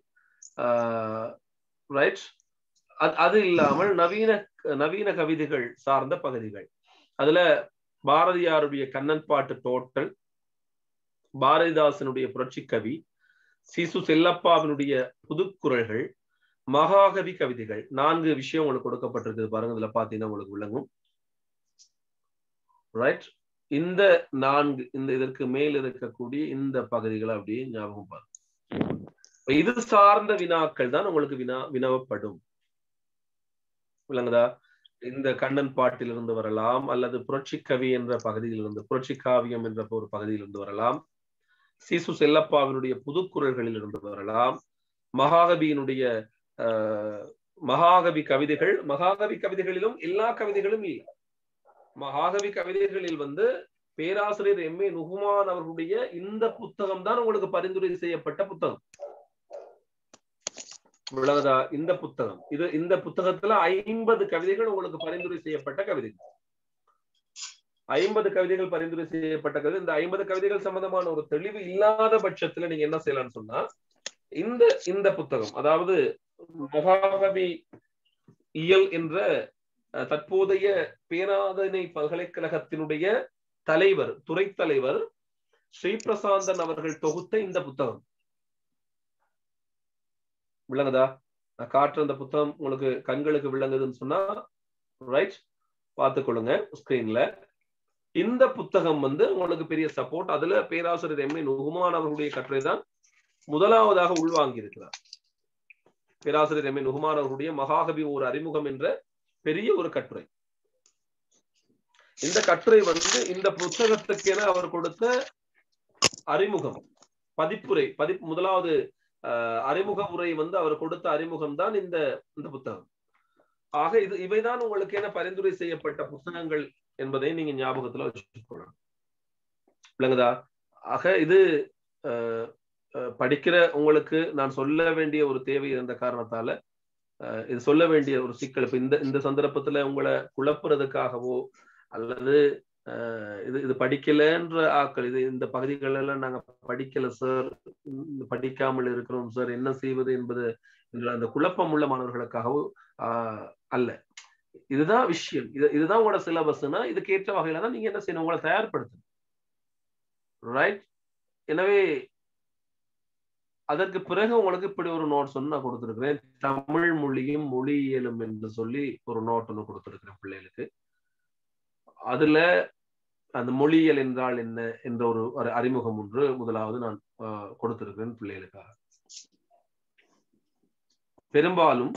ரைட் அது இல்லாமல் நவீன நவீன கவிதைகள் சார்ந்த பகுதிகள் அதுல பாரதியாருடைய கண்ணன் பாட்டு டோட்டல் பாரதிதாசனுடைய புரட்சி கவி சிசு செல்லப்பாவினுடைய புதுக்குரல்கள் மகாகவி கவிதைகள் நான்கு விஷயம் உங்களுக்கு கொடுக்கப்பட்டிருக்குது பாருங்க இதுல பாத்தீங்கன்னா உங்களுக்கு விளங்கும் ரைட் இந்த நான்கு இந்த இதற்கு மேல் இருக்கக்கூடிய இந்த பகுதிகளை அப்படியே ஞாபகம் பாருங்க இது சார்ந்த வினாக்கள் தான் உங்களுக்கு வினா வினவப்படும் விளங்குதா இந்த கண்ணன் பாட்டிலிருந்து வரலாம் அல்லது புரட்சி கவி என்ற பகுதியிலிருந்து புரட்சி காவியம் என்ற ஒரு பகுதியிலிருந்து வரலாம் சிசு செல்லப்பாவினுடைய புதுக்குரல்களில் இருந்து வரலாம் மகாகவியினுடைய மகாகவி கவிதைகள் மகாகவி கவிதைகளிலும் எல்லா கவிதைகளும் இல்லை மகாகவி கவிதைகளில் வந்து பேராசிரியர் எம் ஏ நுகுமான் அவர்களுடைய இந்த புத்தகம் தான் உங்களுக்கு பரிந்துரை செய்யப்பட்ட புத்தகம் விளங்குதா இந்த புத்தகம் இது இந்த புத்தகத்துல ஐம்பது கவிதைகள் உங்களுக்கு பரிந்துரை செய்யப்பட்ட கவிதைகள் ஐம்பது கவிதைகள் பரிந்துரை செய்யப்பட்ட கவிதை இந்த ஐம்பது கவிதைகள் சம்பந்தமான ஒரு தெளிவு இல்லாத பட்சத்துல நீங்க என்ன செய்யலாம்னு சொன்னா இந்த இந்த புத்தகம் அதாவது மகாகவி இயல் என்ற தற்போதைய பேராதனை பல்கலைக்கழகத்தினுடைய தலைவர் துறை தலைவர் ஸ்ரீபிரசாந்தன் அவர்கள் தொகுத்த இந்த புத்தகம் விளங்குதா நான் காட்டுற அந்த புத்தகம் உங்களுக்கு கண்களுக்கு விளங்குதுன்னு சொன்னா ரைட் பார்த்துக்கொள்ளுங்க ஸ்கிரீன்ல இந்த புத்தகம் வந்து உங்களுக்கு பெரிய சப்போர்ட் அதுல பேராசிரியர் எம் ஏ நுகுமான் அவர்களுடைய கட்டுரை தான் முதலாவதாக உள்வாங்கி இருக்கிறார் பேராசிரியர் எம் ஏ நுகுமான் அவர்களுடைய மகாகவி ஒரு அறிமுகம் என்ற பெரிய ஒரு கட்டுரை இந்த கட்டுரை வந்து இந்த புத்தகத்துக்கென அவர் கொடுத்த அறிமுகம் பதிப்புரை பதி முதலாவது அறிமுக உரை வந்து அவர் கொடுத்த அறிமுகம் தான் இந்த இந்த புத்தகம் ஆக இது இவைதான் உங்களுக்கு என பரிந்துரை செய்யப்பட்ட புத்தகங்கள் என்பதை நீங்க ஞாபகத்துல வச்சுக்கொள்ளணும் விளங்குதா ஆக இது படிக்கிற உங்களுக்கு நான் சொல்ல வேண்டிய ஒரு தேவை இருந்த காரணத்தால இது சொல்ல வேண்டிய ஒரு சிக்கல் இப்ப இந்த இந்த சந்தர்ப்பத்துல உங்களை குழப்புறதுக்காகவோ அல்லது இது இது படிக்கலன்ற ஆக்கள் இது இந்த பகுதிகள் எல்லாம் நாங்க படிக்கல சார் படிக்காமல் இருக்கிறோம் சார் என்ன செய்வது என்பது அந்த குழப்பம் உள்ள மாணவர்களுக்காகவோ ஆஹ் அல்ல இதுதான் விஷயம் இது இதுதான் உங்களோட சிலபஸ்னா இதுக்கு ஏற்ற வகையில தான் நீங்க என்ன செய்யணும் உங்களை தயார்படுத்தணும் ரைட் எனவே அதற்கு பிறகு உங்களுக்கு இப்படி ஒரு நோட்ஸ் ஒன்று நான் கொடுத்துருக்கிறேன் தமிழ் மொழியும் மொழியியலும் என்று சொல்லி ஒரு நோட் ஒன்று கொடுத்துருக்கிறேன் பிள்ளைகளுக்கு அதுல அந்த மொழியியல் என்றால் என்ன என்ற ஒரு அறிமுகம் ஒன்று முதலாவது நான் கொடுத்திருக்கிறேன் பிள்ளைகளுக்காக பெரும்பாலும்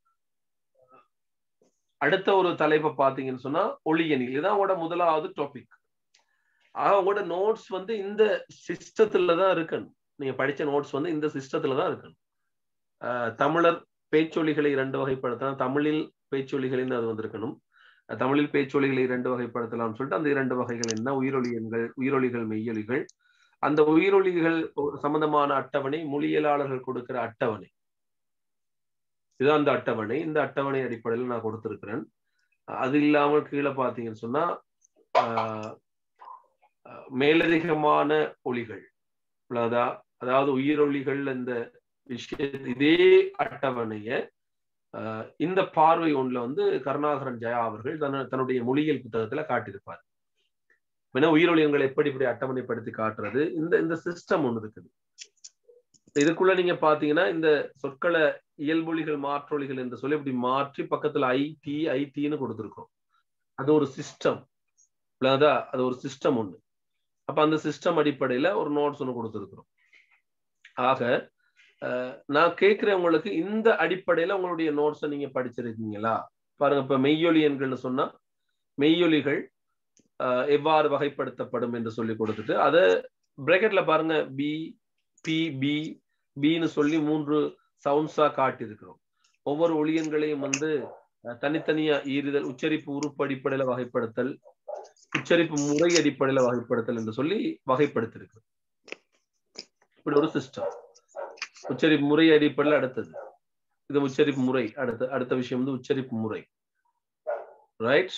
அடுத்த ஒரு தலைப்பை பார்த்தீங்கன்னு சொன்னா ஒளியணில் இதுதான் உங்களோட முதலாவது டாபிக் ஆக உங்களோட நோட்ஸ் வந்து இந்த சிஸ்டத்துல தான் இருக்கணும் நீங்க படிச்ச நோட்ஸ் வந்து இந்த சிஸ்டத்துல தான் இருக்கணும் தமிழர் பேச்சொலிகளை இரண்டு வகைப்படுத்தலாம் தமிழில் பேச்சொலிகளின் அது வந்திருக்கணும் தமிழில் பேச்சொலிகளை இரண்டு வகைப்படுத்தலாம்னு சொல்லிட்டு அந்த இரண்டு வகைகள் என்ன உயிரொலி எண்கள் உயிரொலிகள் மெய்யொலிகள் அந்த உயிரொலிகள் சம்பந்தமான அட்டவணை மொழியியலாளர்கள் கொடுக்கிற அட்டவணை இதுதான் அந்த அட்டவணை இந்த அட்டவணை அடிப்படையில் நான் கொடுத்திருக்கிறேன் அது இல்லாமல் கீழே பார்த்தீங்கன்னு சொன்னா ஆஹ், ஆஹ், மேலதிகமான ஒலிகள் உள்ளதா அதாவது உயிரொலிகள் இந்த விஷய இதே அட்டவணைய ஆஹ், இந்த பார்வை ஒண்ணுல வந்து கருணாகரன் ஜெயா அவர்கள் தன்ன- தன்னுடைய மொழியியல் புத்தகத்துல காட்டியிருப்பார் ஏன்னா உயிரொலியங்களை எப்படி இப்படி அட்டவணைப்படுத்தி காட்டுறது இந்த இந்த சிஸ்டம் ஒண்ணு இருக்குது இதுக்குள்ள நீங்க பாத்தீங்கன்னா இந்த சொற்களை இயல்பொலிகள் மாற்றொலிகள் என்று சொல்லி இப்படி மாற்றி பக்கத்துல ஐ டி ஐ டின்னு கொடுத்துருக்கோம் அது ஒரு சிஸ்டம் அதான் அது ஒரு சிஸ்டம் ஒண்ணு அப்ப அந்த சிஸ்டம் அடிப்படையில ஒரு நோட்ஸ் ஒண்ணு கொடுத்துருக்குறோம் ஆக அஹ், நான் கேட்கிறேன் உங்களுக்கு இந்த அடிப்படையில உங்களுடைய நோட்ஸை நீங்க படிச்சிருக்கீங்களா பாருங்க இப்ப மெய்யொலி எண்கள்னு சொன்னா மெய்யொலிகள் அஹ், எவ்வாறு வகைப்படுத்தப்படும் என்று சொல்லி கொடுத்துட்டு அதை பிராக்கெட்ல பாருங்க பி பி பி பின்னு சொல்லி மூன்று சவுண்ட்ஸா காட்டியிருக்கிறோம் ஒவ்வொரு ஒளியன்களையும் வந்து அஹ், தனித்தனியா ஈறுதல் உச்சரிப்பு உறுப்பு அடிப்படையில வகைப்படுத்தல் உச்சரிப்பு முறை அடிப்படையில வகைப்படுத்தல் என்று சொல்லி வகைப்படுத்திருக்கு இப்படி ஒரு சிஸ்டம் உச்சரிப்பு முறை அடிப்படையில் அடுத்தது இது உச்சரிப்பு முறை அடுத்த அடுத்த விஷயம் வந்து உச்சரிப்பு முறை ரைட்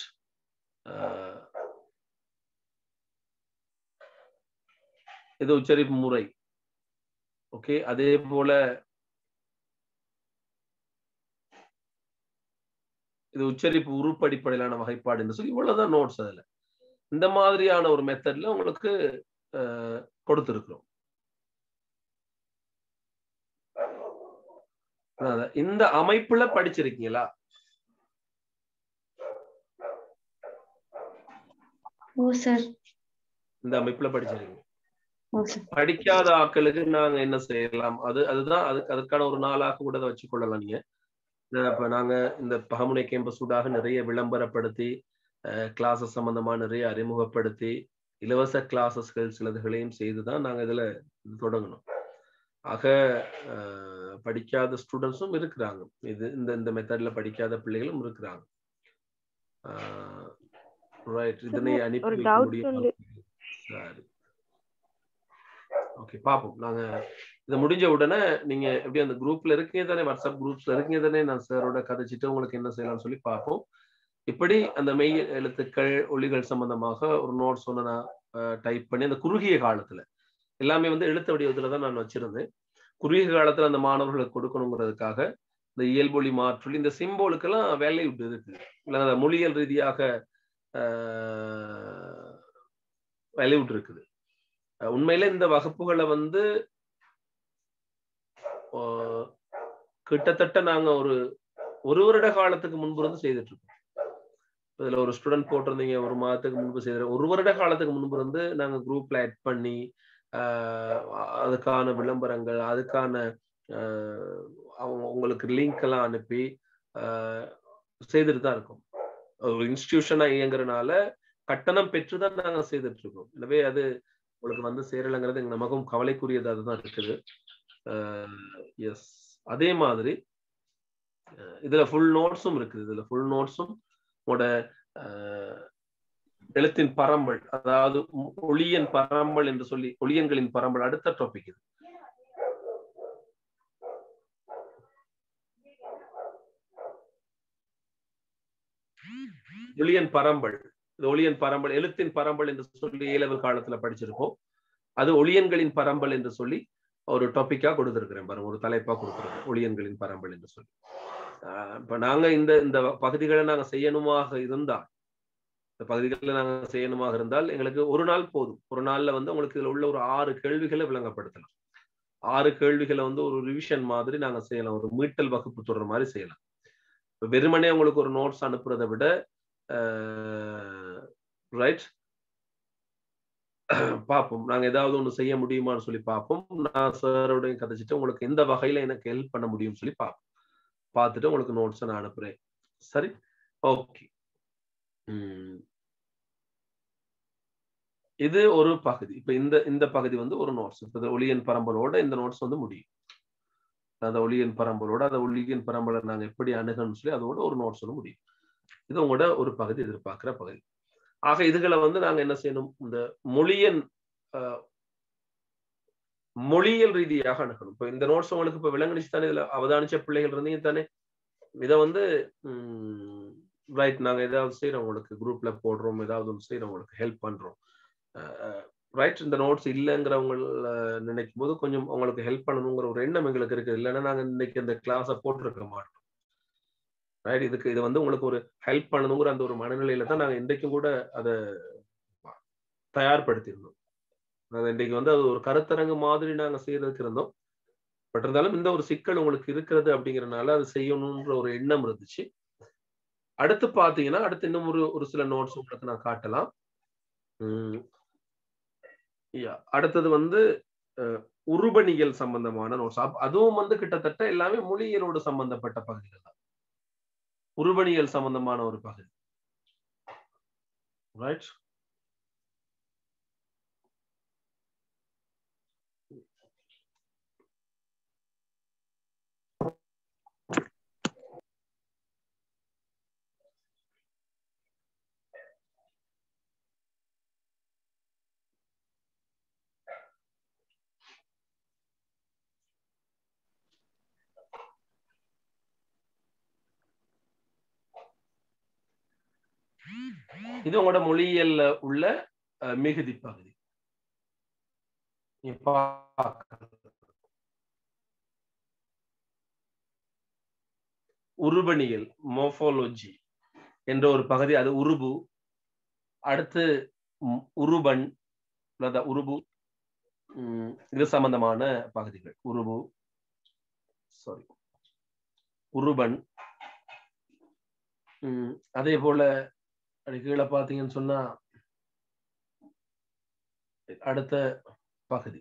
இது உச்சரிப்பு முறை ஓகே அதே போல இது உச்சரிப்பு உறுப்பு அடிப்படையிலான வகைப்பாடு என்று சொல்லி இவ்வளவுதான் நோட்ஸ் அதுல இந்த மாதிரியான ஒரு மெத்தட்ல உங்களுக்கு அஹ், கொடுத்திருக்கிறோம் அதான், இந்த அமைப்புல படிச்சிருக்கீங்களா ஓ சார் இந்த அமைப்புல படிச்சிருக்கீங்க ஓ சார் படிக்காத ஆட்களுக்கு நாங்க என்ன செய்யலாம் அது அதுதான் அதுக்கு அதுக்கான ஒரு நாளாக கூட அதை வச்சுக்கொள்ளலாம் நீங்க அஹ் இப்ப நாங்க இந்த பகமுனை கேம்பஸ் ஊடாக நிறைய விளம்பரப்படுத்தி கிளாஸஸ் சம்பந்தமா நிறைய அறிமுகப்படுத்தி இலவச கிளாஸஸ்கள் சிலதுகளையும் செய்துதான் நாங்க இதுல தொடங்கணும் ஆக அஹ், படிக்காத ஸ்டூடெண்ட்ஸும் இருக்கிறாங்க இது இந்த இந்த மெத்தட்ல படிக்காத பிள்ளைகளும் இருக்கிறாங்க ரைட் இதனை ஒரு அனுப்பி வைக்க doubt முடியுமா உண்டு. சரி ஓகே பாப்போம் நாங்க இது முடிஞ்ச உடனே நீங்க எப்படி அந்த குரூப்ல இருக்கீங்க தானே வாட்ஸ்அப் குரூப்ஸ்ல இருக்கீங்க தானே நான் சாரோட கதைச்சிட்டு உங்களுக்கு என்ன செய்யலாம்னு சொல்லி பார்ப்போம் இப்படி அந்த மெய் எழுத்துக்கள் ஒளிகள் சம்பந்தமாக ஒரு நோட்ஸ் ஒன்று நான் டைப் பண்ணி அந்த குறுகிய காலத்துல எல்லாமே வந்து எழுத்து வடிவத்துல தான் நான் வச்சிருந்தேன் குறுகிய காலத்துல அந்த மாணவர்களுக்கு கொடுக்கணுங்கிறதுக்காக இந்த இயல்பொலி மாற்றொலி இந்த சிம்போலுக்கெல்லாம் வேலை விட்டு இருக்கு இல்லை அந்த மொழியியல் ரீதியாக வேலை விட்டு இருக்குது அஹ் உண்மையில இந்த வகுப்புகளை வந்து ஆஹ் கிட்டத்தட்ட நாங்க ஒரு ஒரு வருட காலத்துக்கு முன்பு இருந்து செய்துட்டு இருக்கோம் இதுல ஒரு ஸ்டூடெண்ட் போட்டிருந்தீங்க ஒரு மாதத்துக்கு முன்பு செய்த ஒரு வருட காலத்துக்கு முன்பு இருந்து நாங்க குரூப்ல ஆட் பண்ணி ஆஹ் அதுக்கான விளம்பரங்கள் அதுக்கான ஆஹ் அவங்க உங்களுக்கு லிங்க் எல்லாம் அனுப்பி ஆஹ் செய்துட்டு தான் இருக்கோம் ஒரு இன்ஸ்டிடியூஷனா இயங்குறதுனால கட்டணம் பெற்று தான் நாங்க செய்துட்டு இருக்கோம் எனவே அது உங்களுக்கு வந்து சேரலைங்கிறது எங்க நமக்கும் கவலைக்குரியதாக தான் இருக்குது எஸ் அதே மாதிரி அஹ் இதுல ஃபுல் நோட்ஸும் இருக்குது இதுல ஃபுல் நோட்ஸும் உங்களோட அஹ், எழுத்தின் பரம்பல் அதாவது ஒ- ஒளியன் பரம்பல் என்று சொல்லி ஒளியன்களின் பரம்பல் அடுத்த டாபிக் இது ஒளியன் பரம்பல் இது ஒளியன் பரம்பல் எழுத்தின் பரம்பல் என்று சொல்லி ஏலவல் காலத்துல படிச்சிருப்போம் அது ஒளியன்களின் பரம்பல் என்று சொல்லி ஒரு டாபிக்கா கொடுத்திருக்கிறேன் பாருங்க ஒரு தலைப்பா கொடுத்திருக்கேன் ஒளியன்களின் பரம்பல் என்று சொல்லி ஆஹ் இப்ப நாங்க இந்த இந்த பகுதிகளை நாங்க செய்யணுமாக இருந்தால் இந்த பகுதிகளில் நாங்க செய்யணுமாக இருந்தால் எங்களுக்கு ஒரு நாள் போதும் ஒரு நாள்ல வந்து உங்களுக்கு இதுல உள்ள ஒரு ஆறு கேள்விகளை விளங்கப்படுத்தலாம் ஆறு கேள்விகளை வந்து ஒரு ரிவிஷன் மாதிரி நாங்க செய்யலாம் ஒரு மீட்டல் வகுப்பு தொடர் மாதிரி செய்யலாம் இப்ப வெறுமனே உங்களுக்கு ஒரு நோட்ஸ் அனுப்புறதை விட ரைட் பார்ப்போம் நாங்க ஏதாவது ஒண்ணு செய்ய முடியுமான்னு சொல்லி பார்ப்போம் நான் சாரோடையும் கதைச்சிட்டு உங்களுக்கு எந்த வகையில எனக்கு ஹெல்ப் பண்ண முடியும்னு சொல்லி பார்ப்போம் பார்த்துட்டு உங்களுக்கு நோட்ஸ் நான் அனுப்புறேன் சரி ஓகே இது ஒரு பகுதி இப்ப இந்த இந்த பகுதி வந்து ஒரு நோட்ஸ் இப்ப இந்த ஒளியன் பரம்பலோட இந்த நோட்ஸ் வந்து முடியும் அந்த ஒளியன் பரம்பலோட அந்த ஒளியன் பரம்பலை நாங்க எப்படி அணுகணும்னு சொல்லி அதோட ஒரு நோட்ஸ் வந்து முடியும் இது உங்களோட ஒரு பகுதி எதிர்பார்க்கிற பகுதி ஆக இதுகளை வந்து நாங்க என்ன செய்யணும் இந்த மொழியன் அஹ், மொழியியல் ரீதியாக அணுகணும் இப்போ இந்த நோட்ஸ் உங்களுக்கு இப்ப விளங்குச்சு தானே இதுல அவதானிச்ச பிள்ளைகள் இருந்தீங்க தானே இதை வந்து ரைட் நாங்க ஏதாவது செய்யறோம் உங்களுக்கு குரூப்ல போடுறோம் ஏதாவது ஒன்று செய்யறோம் உங்களுக்கு ஹெல்ப் பண்றோம் ரைட் இந்த நோட்ஸ் இல்லைங்கிறவங்க நினைக்கும் போது கொஞ்சம் உங்களுக்கு ஹெல்ப் பண்ணணுங்கிற ஒரு எண்ணம் எங்களுக்கு இருக்குது இல்லைன்னா நாங்க இன்னைக்கு இந்த கிளாஸை போட்டிருக்க மாட்டோம் ரைட் இதுக்கு இது வந்து உங்களுக்கு ஒரு ஹெல்ப் பண்ணணுங்கிற அந்த ஒரு மனநிலையில தான் நாங்க இன்றைக்கும் கூட அதை தயார்படுத்தியிருந்தோம் அது இன்றைக்கு வந்து அது ஒரு கருத்தரங்கு மாதிரி நாங்க செய்யறதுக்கு இருந்தோம் பட் இருந்தாலும் இந்த ஒரு சிக்கல் உங்களுக்கு இருக்கிறது அப்படிங்கறதுனால அது செய்யணும்ன்ற ஒரு எண்ணம் இருந்துச்சு அடுத்து பாத்தீங்கன்னா அடுத்து இன்னும் ஒரு ஒரு சில நோட்ஸ் உங்களுக்கு நான் காட்டலாம் உம் yeah. அடுத்தது வந்து உருபணிகள் சம்பந்தமான நோட்ஸ் அதுவும் வந்து கிட்டத்தட்ட எல்லாமே மொழியியலோடு சம்பந்தப்பட்ட பகுதிகள் தான் உருபணிகள் சம்பந்தமான ஒரு பகுதி ரைட் இது உங்களோட மொழியியல்ல உள்ள மிகுதி பகுதி உருபணியல் மோஃபாலஜி என்ற ஒரு பகுதி அது உருபு அடுத்து உருபன் உருபு இது சம்பந்தமான பகுதிகள் உருபு சாரி உருபன் அதே போல அது கீழே பார்த்தீங்கன்னு சொன்னா அடுத்த பகுதி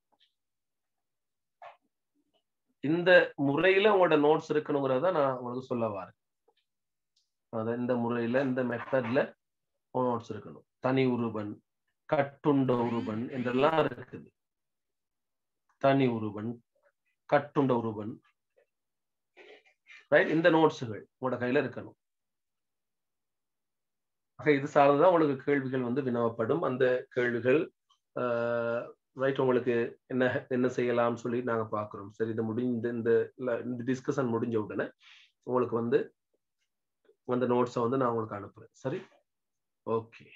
இந்த முறையில உங்களோட நோட்ஸ் இருக்கணுங்கிறத நான் உங்களுக்கு சொல்ல வரேன் அத இந்த முறையில இந்த மெத்தட்ல நோட்ஸ் இருக்கணும் தனி உருவன் கட்டுண்ட உருவன் என்றெல்லாம் இருக்குது தனி உருவன் கட்டுண்ட உருவன் ரைட் இந்த நோட்ஸுகள் உங்களோட கையில இருக்கணும் ஆக இது சார்ந்துதான் உங்களுக்கு கேள்விகள் வந்து வினவப்படும் அந்த கேள்விகள் ரைட் உங்களுக்கு என்ன என்ன செய்யலாம்னு சொல்லி நாங்க பாக்குறோம் சரி இது முடிந்த இந்த இந்த டிஸ்கஷன் முடிஞ்ச உடனே உங்களுக்கு வந்து அந்த நோட்ஸை வந்து நான் உங்களுக்கு அனுப்புறேன் சரி ஓகே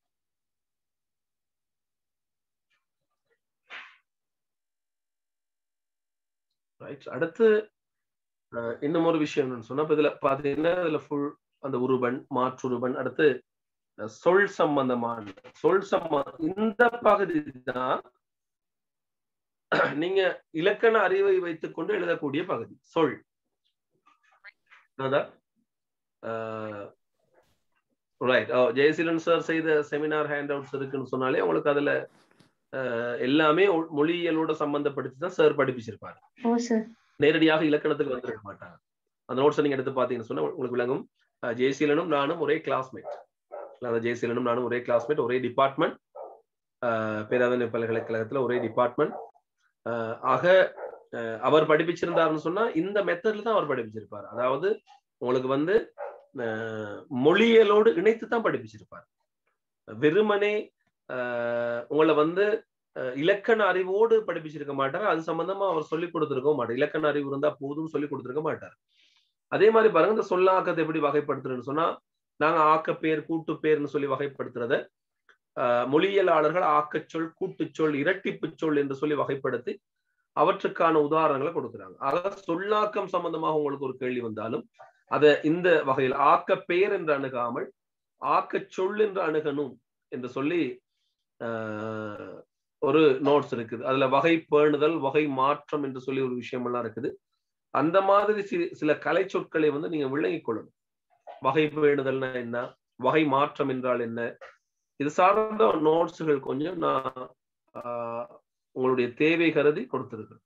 ரைட் அடுத்து இன்னும் ஒரு விஷயம் என்னன்னு சொன்னா இப்ப இதுல பாத்தீங்கன்னா இதுல ஃபுல் அந்த உருவன் மாற்றுருவன் அடுத்து சொல் சம்பந்தமான சொல் சம்ப இந்த பகுதி தான் நீங்க இலக்கண அறிவை வைத்துக் கொண்டு எழுதக்கூடிய பகுதி சொல் ரைட் ஜெயசீலன் சார் செய்த செமினார் ஹேண்ட் அவுட்ஸ் இருக்குன்னு சொன்னாலே உங்களுக்கு அதுல எல்லாமே மொழியியலோட சம்பந்தப்படுத்தி தான் சார் படிப்பிச்சிருப்பாரு நேரடியாக இலக்கணத்துக்கு வந்திருக்க மாட்டாங்க அந்த நோட்ஸ் நீங்க எடுத்து பாத்தீங்கன்னு சொன்னா உங்களுக்கு விளங்கும் ஜெயசீலனும் நானும் ஒரே கிளாஸ்மேட் அந்த ஜெயசீலனும் நானும் ஒரே கிளாஸ்மேட் ஒரே டிபார்ட்மெண்ட் பேராதனை பல்கலைக்கழகத்துல ஒரே டிபார்ட்மெண்ட் ஆக அவர் படிப்பிச்சிருந்தாருன்னு சொன்னா இந்த மெத்தட்ல தான் அவர் படிப்பிச்சிருப்பார் அதாவது உங்களுக்கு வந்து மொழியியலோடு இணைத்து தான் படிப்பிச்சிருப்பார் வெறுமனே உங்களை வந்து இலக்கண அறிவோடு படிப்பிச்சிருக்க மாட்டார் அது சம்பந்தமா அவர் சொல்லி கொடுத்துருக்க மாட்டார் இலக்கண அறிவு இருந்தா போதும் சொல்லி கொடுத்துருக்க மாட்டார் அதே மாதிரி பாருங்க இந்த சொல்லாக்கத்தை எப்படி வகைப்படுத்துறேன்னு சொன்னா நாங்க ஆக்கப்பேர் கூட்டு பேர்னு சொல்லி வகைப்படுத்துறத மொழியியலாளர்கள் ஆக்கச்சொல் கூட்டுச்சொல் இரட்டிப்பு சொல் என்று சொல்லி வகைப்படுத்தி அவற்றுக்கான உதாரணங்களை கொடுக்குறாங்க ஆக சொல்லாக்கம் சம்பந்தமாக உங்களுக்கு ஒரு கேள்வி வந்தாலும் அத இந்த வகையில் ஆக்க பெயர் என்று அணுகாமல் ஆக்க சொல் என்று அணுகணும் என்று சொல்லி ஒரு நோட்ஸ் இருக்குது அதுல வகை பேணுதல் வகை மாற்றம் என்று சொல்லி ஒரு விஷயம் எல்லாம் இருக்குது அந்த மாதிரி சில கலை சொற்களை வந்து நீங்க விளங்கிக் கொள்ளணும் வகை பேணுதல்னா என்ன வகை மாற்றம் என்றால் என்ன இது சார்ந்த நோட்ஸுகள் கொஞ்சம் நான் உங்களுடைய தேவை கருதி கொடுத்திருக்கிறேன்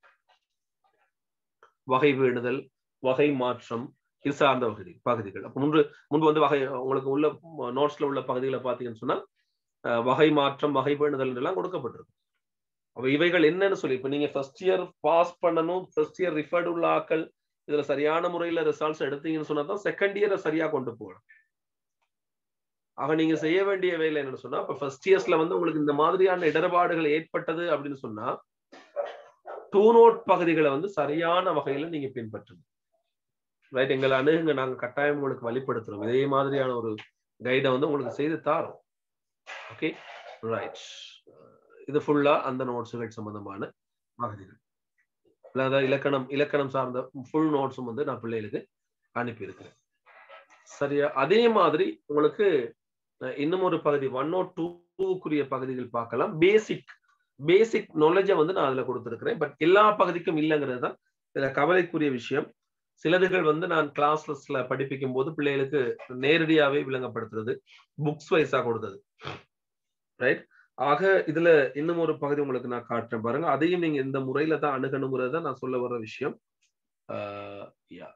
வகை பேணுதல் வகை மாற்றம் இது சார்ந்த பகுதி பகுதிகள் அப்ப முன்பு முன்பு வந்து வகை உங்களுக்கு உள்ள நோட்ஸ்ல உள்ள பகுதிகளை பாத்தீங்கன்னு சொன்னா வகை மாற்றம் வகை பேணுதல் எல்லாம் கொடுக்கப்பட்டிருக்கு அப்ப இவைகள் என்னன்னு சொல்லி இப்ப நீங்க ஃபர்ஸ்ட் இயர் பாஸ் பண்ணணும் ஃபர்ஸ்ட் இயர் ரிஃபர்டு உள்ள ஆக்கள் இதுல சரியான முறையில ரிசல்ட்ஸ் எடுத்தீங்கன்னு சொன்னா தான் செகண்ட் இயரை சரியா கொண்டு போகணும் ஆக நீங்க செய்ய வேண்டிய வேலை என்னன்னு சொன்னா இப்ப ஃபர்ஸ்ட் இயர்ஸ்ல வந்து உங்களுக்கு இந்த மாதிரியான இடர்பாடுகள் ஏற்பட்டது அப்படின்னு சொன்னா டூ நோட் பகுதிகளை வந்து சரியான வகையில நீங்க பின்பற்றுங்க ரைட் எங்களை அணுகுங்க நாங்க கட்டாயம் உங்களுக்கு வழிபடுத்துறோம் இதே மாதிரியான ஒரு கைடை வந்து உங்களுக்கு செய்து தாரோம் ஓகே ரைட் இது ஃபுல்லா அந்த நோட்ஸுகள் சம்பந்தமான பகுதிகள் அதாவது இலக்கணம் இலக்கணம் சார்ந்த ஃபுல் நோட்ஸும் வந்து நான் பிள்ளைகளுக்கு அனுப்பியிருக்கிறேன் சரியா அதே மாதிரி உங்களுக்கு அஹ், இன்னும் ஒரு பகுதி ஒன் ஓ டூக்குரிய பகுதிகள் பார்க்கலாம் பேசிக் பேசிக் நாலேஜை வந்து நான் அதுல கொடுத்துருக்கிறேன் பட் எல்லா பகுதிக்கும் இல்லைங்கிறது தான் இதுல கவலைக்குரிய விஷயம் சிலதுகள் வந்து நான் கிளாஸ்ல படிப்பிக்கும் போது பிள்ளைகளுக்கு நேரடியாவே விளங்கப்படுத்துறது புக்ஸ் வைஸா கொடுத்தது ரைட் ஆக இதுல இன்னும் ஒரு பகுதி உங்களுக்கு நான் காட்டுறேன் பாருங்க அதையும் நீங்க இந்த முறையில தான் அணுகணுங்கிறது தான் நான் சொல்ல வர்ற விஷயம் ஆஹ் yeah.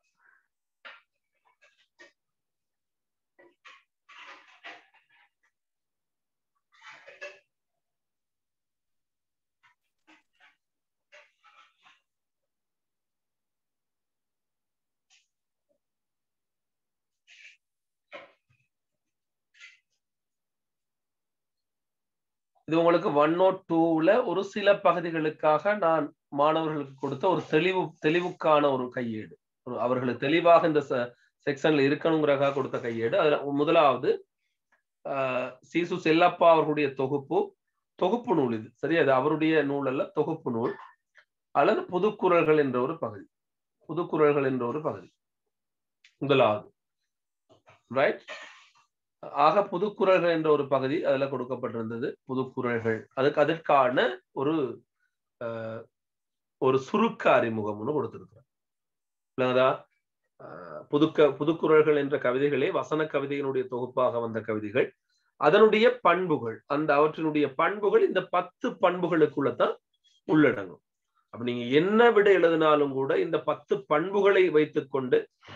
இது உங்களுக்கு ஒன் நோட் டூல ஒரு சில பகுதிகளுக்காக நான் மாணவர்களுக்கு கொடுத்த ஒரு தெளிவு தெளிவுக்கான ஒரு கையேடு ஒரு அவர்களுக்கு தெளிவாக இந்த செக்ஷன்ல இருக்கணுங்கிறக்காக கொடுத்த கையேடு அதுல முதலாவது ஆஹ் சீசு செல்லப்பா அவர்களுடைய தொகுப்பு தொகுப்பு நூல் இது சரி அது அவருடைய நூல் அல்ல தொகுப்பு நூல் அல்லது புதுக்குறள்கள் என்ற ஒரு பகுதி புதுக்குறள்கள் என்ற ஒரு பகுதி முதலாவது ரைட் ஆக புதுக்குறள்கள் என்ற ஒரு பகுதி அதுல கொடுக்கப்பட்டிருந்தது புதுக்குறள்கள் அதுக்கு அதற்கான ஒரு ஆஹ், ஒரு சுருக்க அறிமுகம்னு கொடுத்திருக்கிறோம் இல்லைங்களா ஆஹ், புதுக்க புதுக்குறள்கள் என்ற கவிதைகளே வசன கவிதையினுடைய தொகுப்பாக வந்த கவிதைகள் அதனுடைய பண்புகள் அந்த அவற்றினுடைய பண்புகள் இந்த பத்து பண்புகளுக்குள்ளதான் உள்ளடங்கும் அப்ப நீங்க என்ன விட எழுதினாலும் கூட இந்த பத்து பண்புகளை வைத்துக்கொண்டு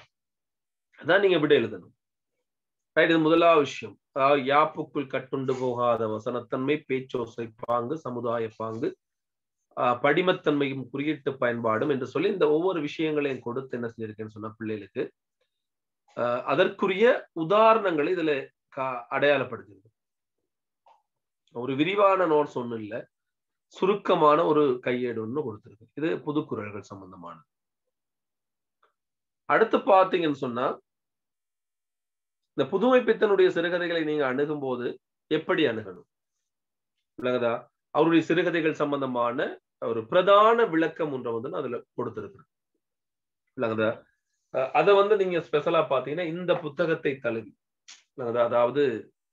அதான் நீங்க விட எழுதணும் ரைட் இது முதலாவது விஷயம் அதாவது யாப்புக்குள் கட்டுண்டு போகாத வசனத்தன்மை பேச்சோசை பாங்கு சமுதாய பாங்கு ஆஹ் படிமத்தன்மையும் குறியீட்டு பயன்பாடும் என்று சொல்லி இந்த ஒவ்வொரு விஷயங்களையும் கொடுத்து என்ன செஞ்சிருக்கேன்னு சொன்ன பிள்ளைகளுக்கு ஆஹ் அதற்குரிய உதாரணங்களை இதுல கா- அடையாளப்படுத்திருக்கு ஒரு விரிவான நோட்ஸ் ஒண்ணும் இல்ல சுருக்கமான ஒரு கையேடு ஒண்ணு கொடுத்திருக்கு இது புதுக்குறள்கள் சம்பந்தமானது அடுத்து பாத்தீங்கன்னு சொன்னா இந்த புதுமை பித்தனுடைய சிறுகதைகளை நீங்க அணுகும் போது எப்படி அணுகணும் விளங்குதா அவருடைய சிறுகதைகள் சம்பந்தமான ஒரு பிரதான விளக்கம் ஒன்றை வந்து நான் அதுல கொடுத்திருக்கிறேன் விளங்குதா அஹ் அதை வந்து நீங்க ஸ்பெஷலா பாத்தீங்கன்னா இந்த புத்தகத்தை தழுவி விளங்குதா அதாவது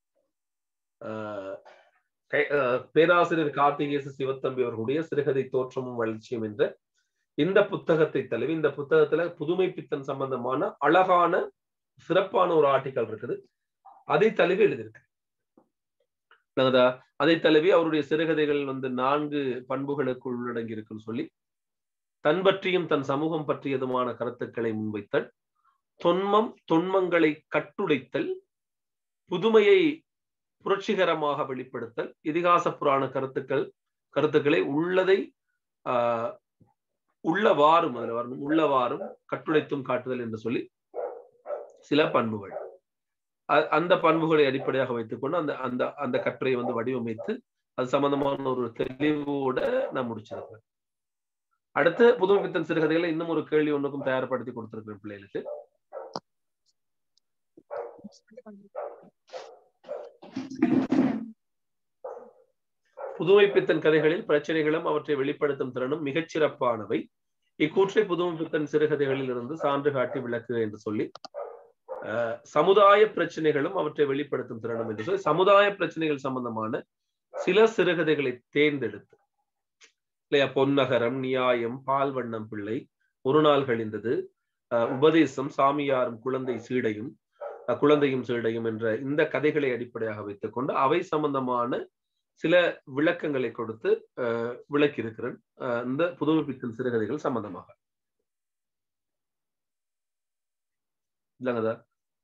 ஆஹ் கை- ஆஹ் பேராசிரியர் கார்த்திகேசு சிவத்தம்பி அவர்களுடைய சிறுகதை தோற்றமும் வளர்ச்சியும் என்ற இந்த புத்தகத்தை தழுவி இந்த புத்தகத்துல புதுமை பித்தன் சம்பந்தமான அழகான சிறப்பான ஒரு ஆர்டிக்கல் இருக்குது அதை தழுவி எழுதியிருக்கு விளங்குதா அதை தழுவி அவருடைய சிறுகதைகள் வந்து நான்கு பண்புகளுக்குள் உள்ளடங்கி இருக்குன்னு சொல்லி தன் பற்றியும் தன் சமூகம் பற்றியதுமான கருத்துக்களை முன்வைத்தல் தொன்மம் தொன்மங்களை கட்டுடைத்தல் புதுமையை புரட்சிகரமாக வெளிப்படுத்தல் இதிகாச புராண கருத்துக்கள் கருத்துக்களை உள்ளதை ஆஹ் உள்ளவாறும் அதுல வரணும் உள்ளவாறும் கட்டுடைத்தும் காட்டுதல் என்று சொல்லி சில பண்புகள் அ- அந்த பண்புகளை அடிப்படையாக வைத்துக்கொண்டு அந்த அந்த அந்த கட்டுரையை வந்து வடிவமைத்து அது சம்பந்தமான ஒரு தெளிவோட நான் முடிச்சிருக்கிறேன் அடுத்து புதுமை பித்தன் சிறுகதைகளை இன்னும் ஒரு கேள்வி ஒன்றுக்கும் தயார்படுத்தி கொடுத்திருக்கிறேன் பிள்ளைகளுக்கு புதுமை பித்தன் கதைகளில் பிரச்சனைகளும் அவற்றை வெளிப்படுத்தும் திறனும் மிகச் சிறப்பானவை இக்கூற்றை புதுமை பித்தன் சிறுகதைகளில் இருந்து சான்று காட்டி விளக்கு என்று சொல்லி அஹ், சமுதாய பிரச்சனைகளும் அவற்றை வெளிப்படுத்தும் திறனும் என்று சொல்லி சமுதாய பிரச்சனைகள் சம்பந்தமான சில சிறுகதைகளை தேர்ந்தெடுத்து இல்லையா பொன்னகரம் நியாயம் பால்வண்ணம் பிள்ளை ஒரு நாள் கழிந்தது அஹ், உபதேசம் சாமியாரும் குழந்தை சீடையும் அஹ், குழந்தையும் சீடையும் என்ற இந்த கதைகளை அடிப்படையாக வைத்துக்கொண்டு அவை சம்பந்தமான சில விளக்கங்களை கொடுத்து அஹ், விளக்கியிருக்கிறேன் அஹ், இந்த புதுமை பித்தன் சிறுகதைகள் சம்பந்தமாக இல்லைங்கதா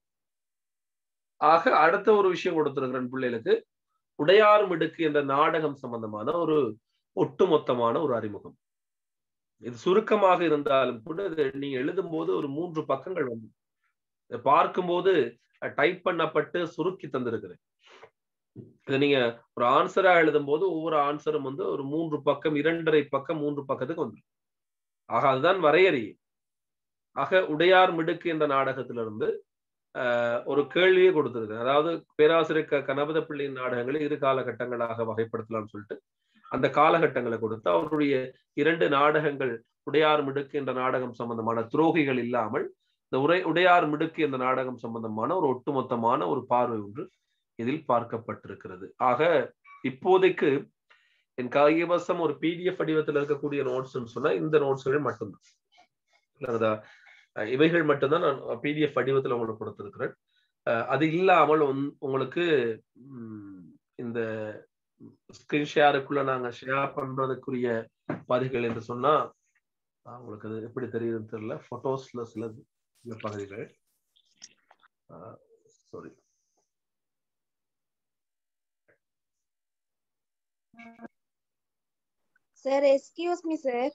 ஆக அடுத்த ஒரு விஷயம் கொடுத்திருக்கிறேன் பிள்ளைகளுக்கு உடையாரும் இடுக்கு என்ற நாடகம் சம்பந்தமான ஒரு ஒட்டுமொத்தமான ஒரு அறிமுகம் இது சுருக்கமாக இருந்தாலும் கூட இது நீங்க எழுதும் போது ஒரு மூன்று பக்கங்கள் வந்து இதை பார்க்கும்போது டைப் பண்ணப்பட்டு சுருக்கி தந்திருக்கிறேன் இதை நீங்க ஒரு ஆன்சரா எழுதும் போது ஒவ்வொரு ஆன்சரும் வந்து ஒரு மூன்று பக்கம் இரண்டரை பக்கம் மூன்று பக்கத்துக்கு வந்துடும் ஆக அதுதான் வரையறை ஆக உடையார் மிடுக்கு என்ற நாடகத்திலிருந்து ஆஹ், ஒரு கேள்வியை கொடுத்திருக்கு அதாவது பேராசிரியர் க- கணபத பிள்ளையின் நாடகங்களை இரு காலகட்டங்களாக வகைப்படுத்தலாம்னு சொல்லிட்டு அந்த காலகட்டங்களை கொடுத்து அவருடைய இரண்டு நாடகங்கள் உடையார் மிடுக்கு என்ற நாடகம் சம்பந்தமான துரோகிகள் இல்லாமல் இந்த உரை உடையார் மிடுக்கு என்ற நாடகம் சம்பந்தமான ஒரு ஒட்டுமொத்தமான ஒரு பார்வை ஒன்று இதில் பார்க்கப்பட்டிருக்கிறது ஆக இப்போதைக்கு என் கைவசம் ஒரு பிடிஎஃப் வடிவத்தில் இருக்கக்கூடிய நோட்ஸ் சொன்னா இந்த நோட்ஸ்கள் மட்டும்தான் இல்லைங்களா? அஹ் இவைகள் மட்டும்தான் நான் பிடிஎஃப் வடிவத்தில் உங்களுக்கு கொடுத்திருக்கிறேன் அஹ் அது இல்லாமல் உன்- உங்களுக்கு ம், இந்த ஸ்கிரீன் ஷேருக்குள்ள நாங்க ஷேர் பண்றதுக்குரிய பகுதிகள் என்று சொன்னா அஹ் உங்களுக்கு அது எப்படி தெரியுதுன்னு தெரியல போட்டோஸ்ல சில சில பகுதிகள் sorry sir excuse me sir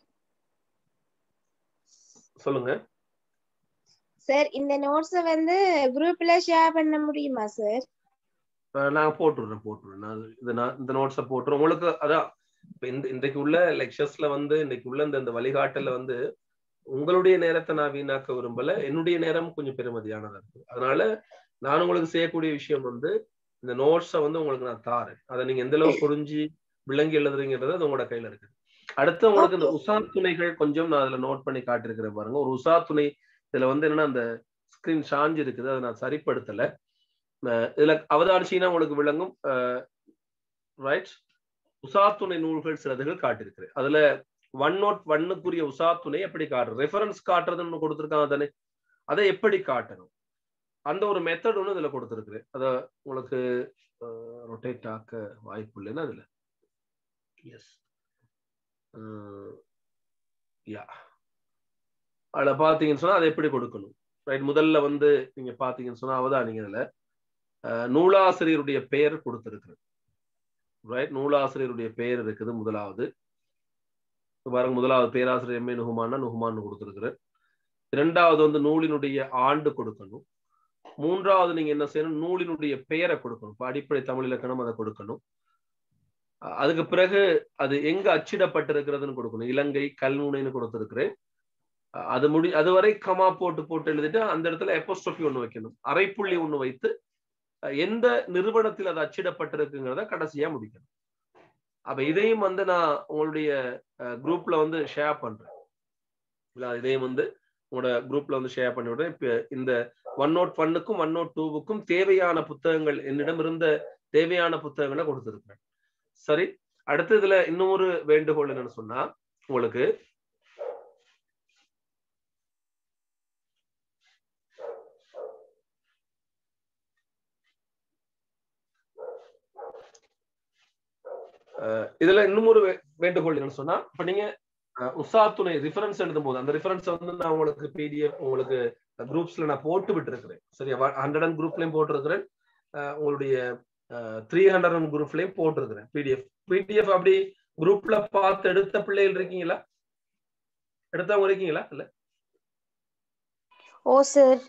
சொல்லுங்க சார் இந்த நோட்ஸ வந்து குரூப்ல ஷேர் பண்ண முடியுமா சார் அஹ் நான் போட்டுடுறேன் போட்டுடுறேன் நான் இது நான் இந்த நோட்ஸை போட்டுறேன் உங்களுக்கு அதான் இப்ப இந்த இன்றைக்கு உள்ள லெக்சர்ஸ்ல வந்து இன்றைக்கு உள்ள இந்த இந்த வழிகாட்டல வந்து உங்களுடைய நேரத்தை நான் வீணாக்க விரும்பல என்னுடைய நேரம் கொஞ்சம் பெருமதியானதா இருக்கு அதனால நான் உங்களுக்கு செய்யக்கூடிய விஷயம் வந்து இந்த நோட்ஸை வந்து உங்களுக்கு நான் தாரேன் அதை நீங்க எந்த அளவு புரிஞ்சு விளங்கி எழுதுறீங்கிறது அது உங்களோட கையில இருக்கு அடுத்து உங்களுக்கு இந்த உசா துணைகள் கொஞ்சம் நான் அதுல நோட் பண்ணி காட்டியிருக்கிறேன் பாருங்க ஒரு உசா துணை இதுல வந்து என்னன்னா அந்த ஸ்கிரீன் சாஞ்சு இருக்குது அதை நான் சரிப்படுத்தல அஹ் இதுல அவதானிச்சீங்கன்னா உங்களுக்கு விளங்கும் ரைட் உசாத்துணை நூல்கள் சிலதுகள் காட்டியிருக்கிறேன் அதுல ஒன் நோட் ஒன்னுக்குரிய உசாத்துணை எப்படி காட்டுறது ரெஃபரன்ஸ் காட்டுறதுன்னு ஒண்ணு கொடுத்துருக்காங்க தானே அதை எப்படி காட்டணும் அந்த ஒரு மெத்தட் ஒன்று இதுல கொடுத்துருக்குறேன் அதை உங்களுக்கு ரொட்டேட் ஆக்க வாய்ப்பு இல்லைன்னா அதுல எஸ் யா அதுல பாத்தீங்கன்னு சொன்னா அதை எப்படி கொடுக்கணும் ரைட் முதல்ல வந்து நீங்க பாத்தீங்கன்னு சொன்னா அவதானிங்க இதுல அஹ் நூலாசிரியருடைய பெயர் கொடுத்திருக்கிறது ரைட் நூலாசிரியருடைய பெயர் இருக்குது முதலாவது இப்ப பாருங்க முதலாவது பேராசிரியர் எம்ஏ நுகுமான்னா நுகுமான்னு கொடுத்திருக்கிறேன் இரண்டாவது வந்து நூலினுடைய ஆண்டு கொடுக்கணும் மூன்றாவது நீங்க என்ன செய்யணும் நூலினுடைய பெயரை கொடுக்கணும் இப்ப அடிப்படை தமிழ் இலக்கணம் அதை கொடுக்கணும் அஹ் அதுக்கு பிறகு அது எங்க அச்சிடப்பட்டிருக்கிறதுன்னு கொடுக்கணும் இலங்கை கல்முனைன்னு கொடுத்திருக்கிறேன் அஹ் அது முடி அதுவரை கமா போட்டு போட்டு எழுதிட்டு அந்த இடத்துல எப்போஸ்டோபி ஒண்ணு வைக்கணும் அரைப்புள்ளி ஒண்ணு வைத்து அஹ் எந்த நிறுவனத்தில் அது அச்சிடப்பட்டிருக்குங்கிறத கடைசியா முடிக்கணும் அப்ப இதையும் வந்து நான் உங்களுடைய குரூப்ல வந்து ஷேர் பண்றேன் இல்ல இதையும் வந்து உங்களோட குரூப்ல வந்து ஷேர் பண்ணி விடுறேன் இப்ப இந்த ஒன் நோட் ஒன்னுக்கும் ஒன் நோட் டூவுக்கும் தேவையான புத்தகங்கள் என்னிடம் இருந்த தேவையான புத்தகங்களை கொடுத்திருக்கிறேன் சரி அடுத்து இதுல இன்னொரு வேண்டுகோள் என்னன்னு சொன்னா உங்களுக்கு அஹ் இதுல இன்னும் ஒரு வே- வேண்டுகோள் என்னன்னு சொன்னா இப்ப நீங்க அஹ், உஷா துணை ரிஃபரன்ஸ் எழுதும் போது அந்த ரிஃபரன்ஸ் வந்து நான் உங்களுக்கு பிடிஎஃப் உங்களுக்கு குரூப்ஸ்ல நான் போட்டு விட்டுருக்கிறேன் சரியா ஹண்ட்ரட் அண்ட் குரூப்லயும் போட்டிருக்கிறேன் அஹ், உங்களுடைய த்ரீ ஹண்ட்ரட் அண்ட் குரூப்லயும் போட்டிருக்கிறேன் பிடிஎஃப் பிடிஎஃப் அப்படி குரூப்ல பார்த்து எடுத்த பிள்ளைகள் இருக்கீங்களா எடுத்தவங்க இருக்கீங்களா இல்ல ஓ சார்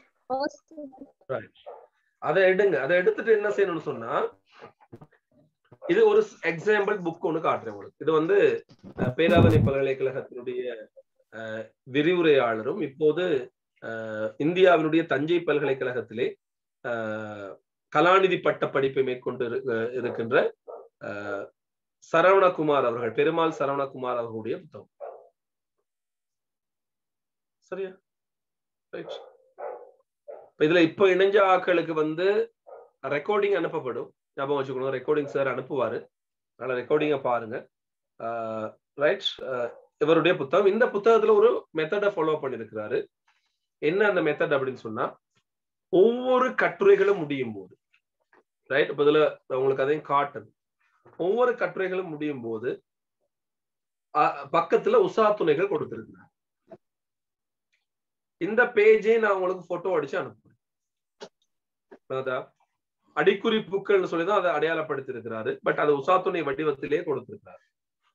அதை எடுங்க அதை எடுத்துட்டு என்ன செய்யணும்னு சொன்னா இது ஒரு எக்ஸாம்பிள் புக் ஒன்று காட்டுறேன் உங்களுக்கு இது வந்து அஹ், பேராதனை பல்கலைக்கழகத்தினுடைய அஹ், விரிவுரையாளரும் இப்போது அஹ், இந்தியாவினுடைய தஞ்சை பல்கலைக்கழகத்திலே அஹ், கலாநிதி பட்ட படிப்பை மேற்கொண்டு இரு- அஹ், இருக்கின்ற அஹ், சரவணகுமார் அவர்கள் பெருமாள் சரவணகுமார் அவர்களுடைய புத்தகம் சரியா ரைட் இப்ப இதுல இப்ப இணைஞ்ச ஆட்களுக்கு வந்து ரெக்கார்டிங் அனுப்பப்படும் ஞாபகம் வச்சுக்கணும் ரெக்கார்டிங் சார் அனுப்புவாரு அதனால ரெக்கார்டிங்க பாருங்க ரைட் இவருடைய புத்தகம் இந்த புத்தகத்துல ஒரு மெத்தடை ஃபாலோ பண்ணிருக்கிறாரு என்ன அந்த மெத்தட் அப்படின்னு சொன்னா ஒவ்வொரு கட்டுரைகளும் முடியும் போது ரைட் இப்ப இதுல உங்களுக்கு அதையும் காட்டுது ஒவ்வொரு கட்டுரைகளும் முடியும் போது அஹ், பக்கத்துல உசா துணைகள் கொடுத்திருக்கிறார் இந்த பேஜை நான் உங்களுக்கு போட்டோ அடிச்சு அனுப்புறேன் புரியுதா? அடிக்குறிப்புகள் சொல்லிதான் அதை அடையாளப்படுத்தி இருக்கிறாரு பட் அது உசாத்துணை வடிவத்திலே கொடுத்திருக்கிறாரு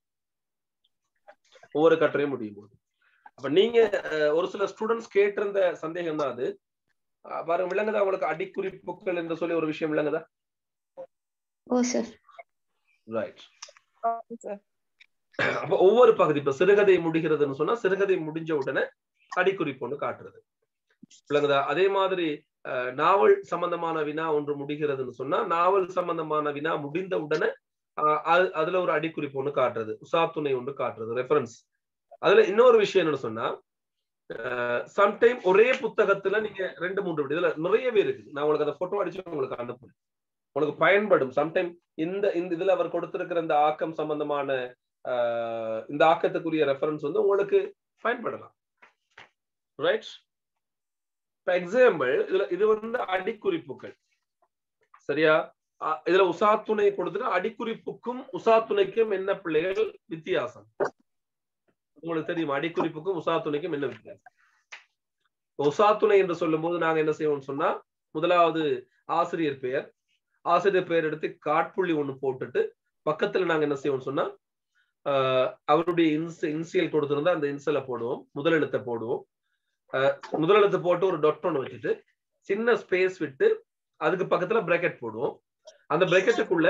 ஒவ்வொரு கட்டுரையும் முடியும் போது அப்ப நீங்க அஹ், ஒரு சில ஸ்டூடெண்ட்ஸ் கேட்டிருந்த சந்தேகம் தான் அது அஹ், பாருங்க விளங்குதா உங்களுக்கு அடிக்குறிப்புகள் என்று சொல்லி ஒரு விஷயம் விளங்குதா oh sir right okay sir அப்ப ஒவ்வொரு பகுதி இப்ப சிறுகதை முடிகிறதுன்னு சொன்னா சிறுகதை முடிஞ்ச உடனே அடிக்குறிப்பு ஒண்ணு காட்டுறது விளங்குதா அதே மாதிரி அஹ், நாவல் சம்பந்தமான வினா ஒன்று முடிகிறதுன்னு சொன்னா நாவல் சம்பந்தமான வினா முடிந்த உடனே அஹ், அது- அதுல ஒரு அடிக்குறிப்பு ஒண்ணு காட்டுறது உசாத்துணை ஒன்று காட்டுறது ரெஃபரன்ஸ் அதுல இன்னொரு விஷயம் என்னன்னு சொன்னா சம்டைம் ஒரே புத்தகத்துல நீங்க ரெண்டு மூன்று விடு இதுல நிறையவே இருக்கு நான் உங்களுக்கு அந்த போட்டோ அடிச்சு உங்களுக்கு அனுப்புறேன் உங்களுக்கு பயன்படும் சம்டைம் இந்த இந்த இதுல அவர் கொடுத்திருக்கிற இந்த ஆக்கம் சம்பந்தமான ஆஹ் இந்த ஆக்கத்துக்குரிய ரெஃபரன்ஸ் வந்து உங்களுக்கு பயன்படலாம் ரைட் இப்ப எக்ஸாம்பிள் இதுல இது வந்து அடிக்குறிப்புகள் சரியா அஹ் இதுல உசாத்துணை கொடுத்துட்டு அடிக்குறிப்புக்கும் உசாத்துணைக்கும் என்ன பிள்ளைகள் வித்தியாசம் உங்களுக்கு தெரியும் அடிக்குறிப்புக்கும் உசாத்துணைக்கும் என்ன வித்தியாசம் உசாத்துணை என்று சொல்லும் போது நாங்க என்ன செய்வோம்னு சொன்னா முதலாவது ஆசிரியர் பெயர் ஆசிரியர் பெயர் எடுத்து காட்புள்ளி ஒண்ணு போட்டுட்டு பக்கத்துல நாங்க என்ன செய்வோம்னு சொன்னா ஆஹ் அவருடைய இன்ஸ் இன்சியல் கொடுத்திருந்தா அந்த இன்சியலை போடுவோம் முதல் எழுத்தை போடுவோம் ஆஹ் முதல் எழுத்து போட்டு ஒரு டொட் ஒன்று வச்சுட்டு சின்ன ஸ்பேஸ் விட்டு அதுக்கு பக்கத்துல பிரேக்கெட் போடுவோம் அந்த பிரேக்கெட்டுக்குள்ள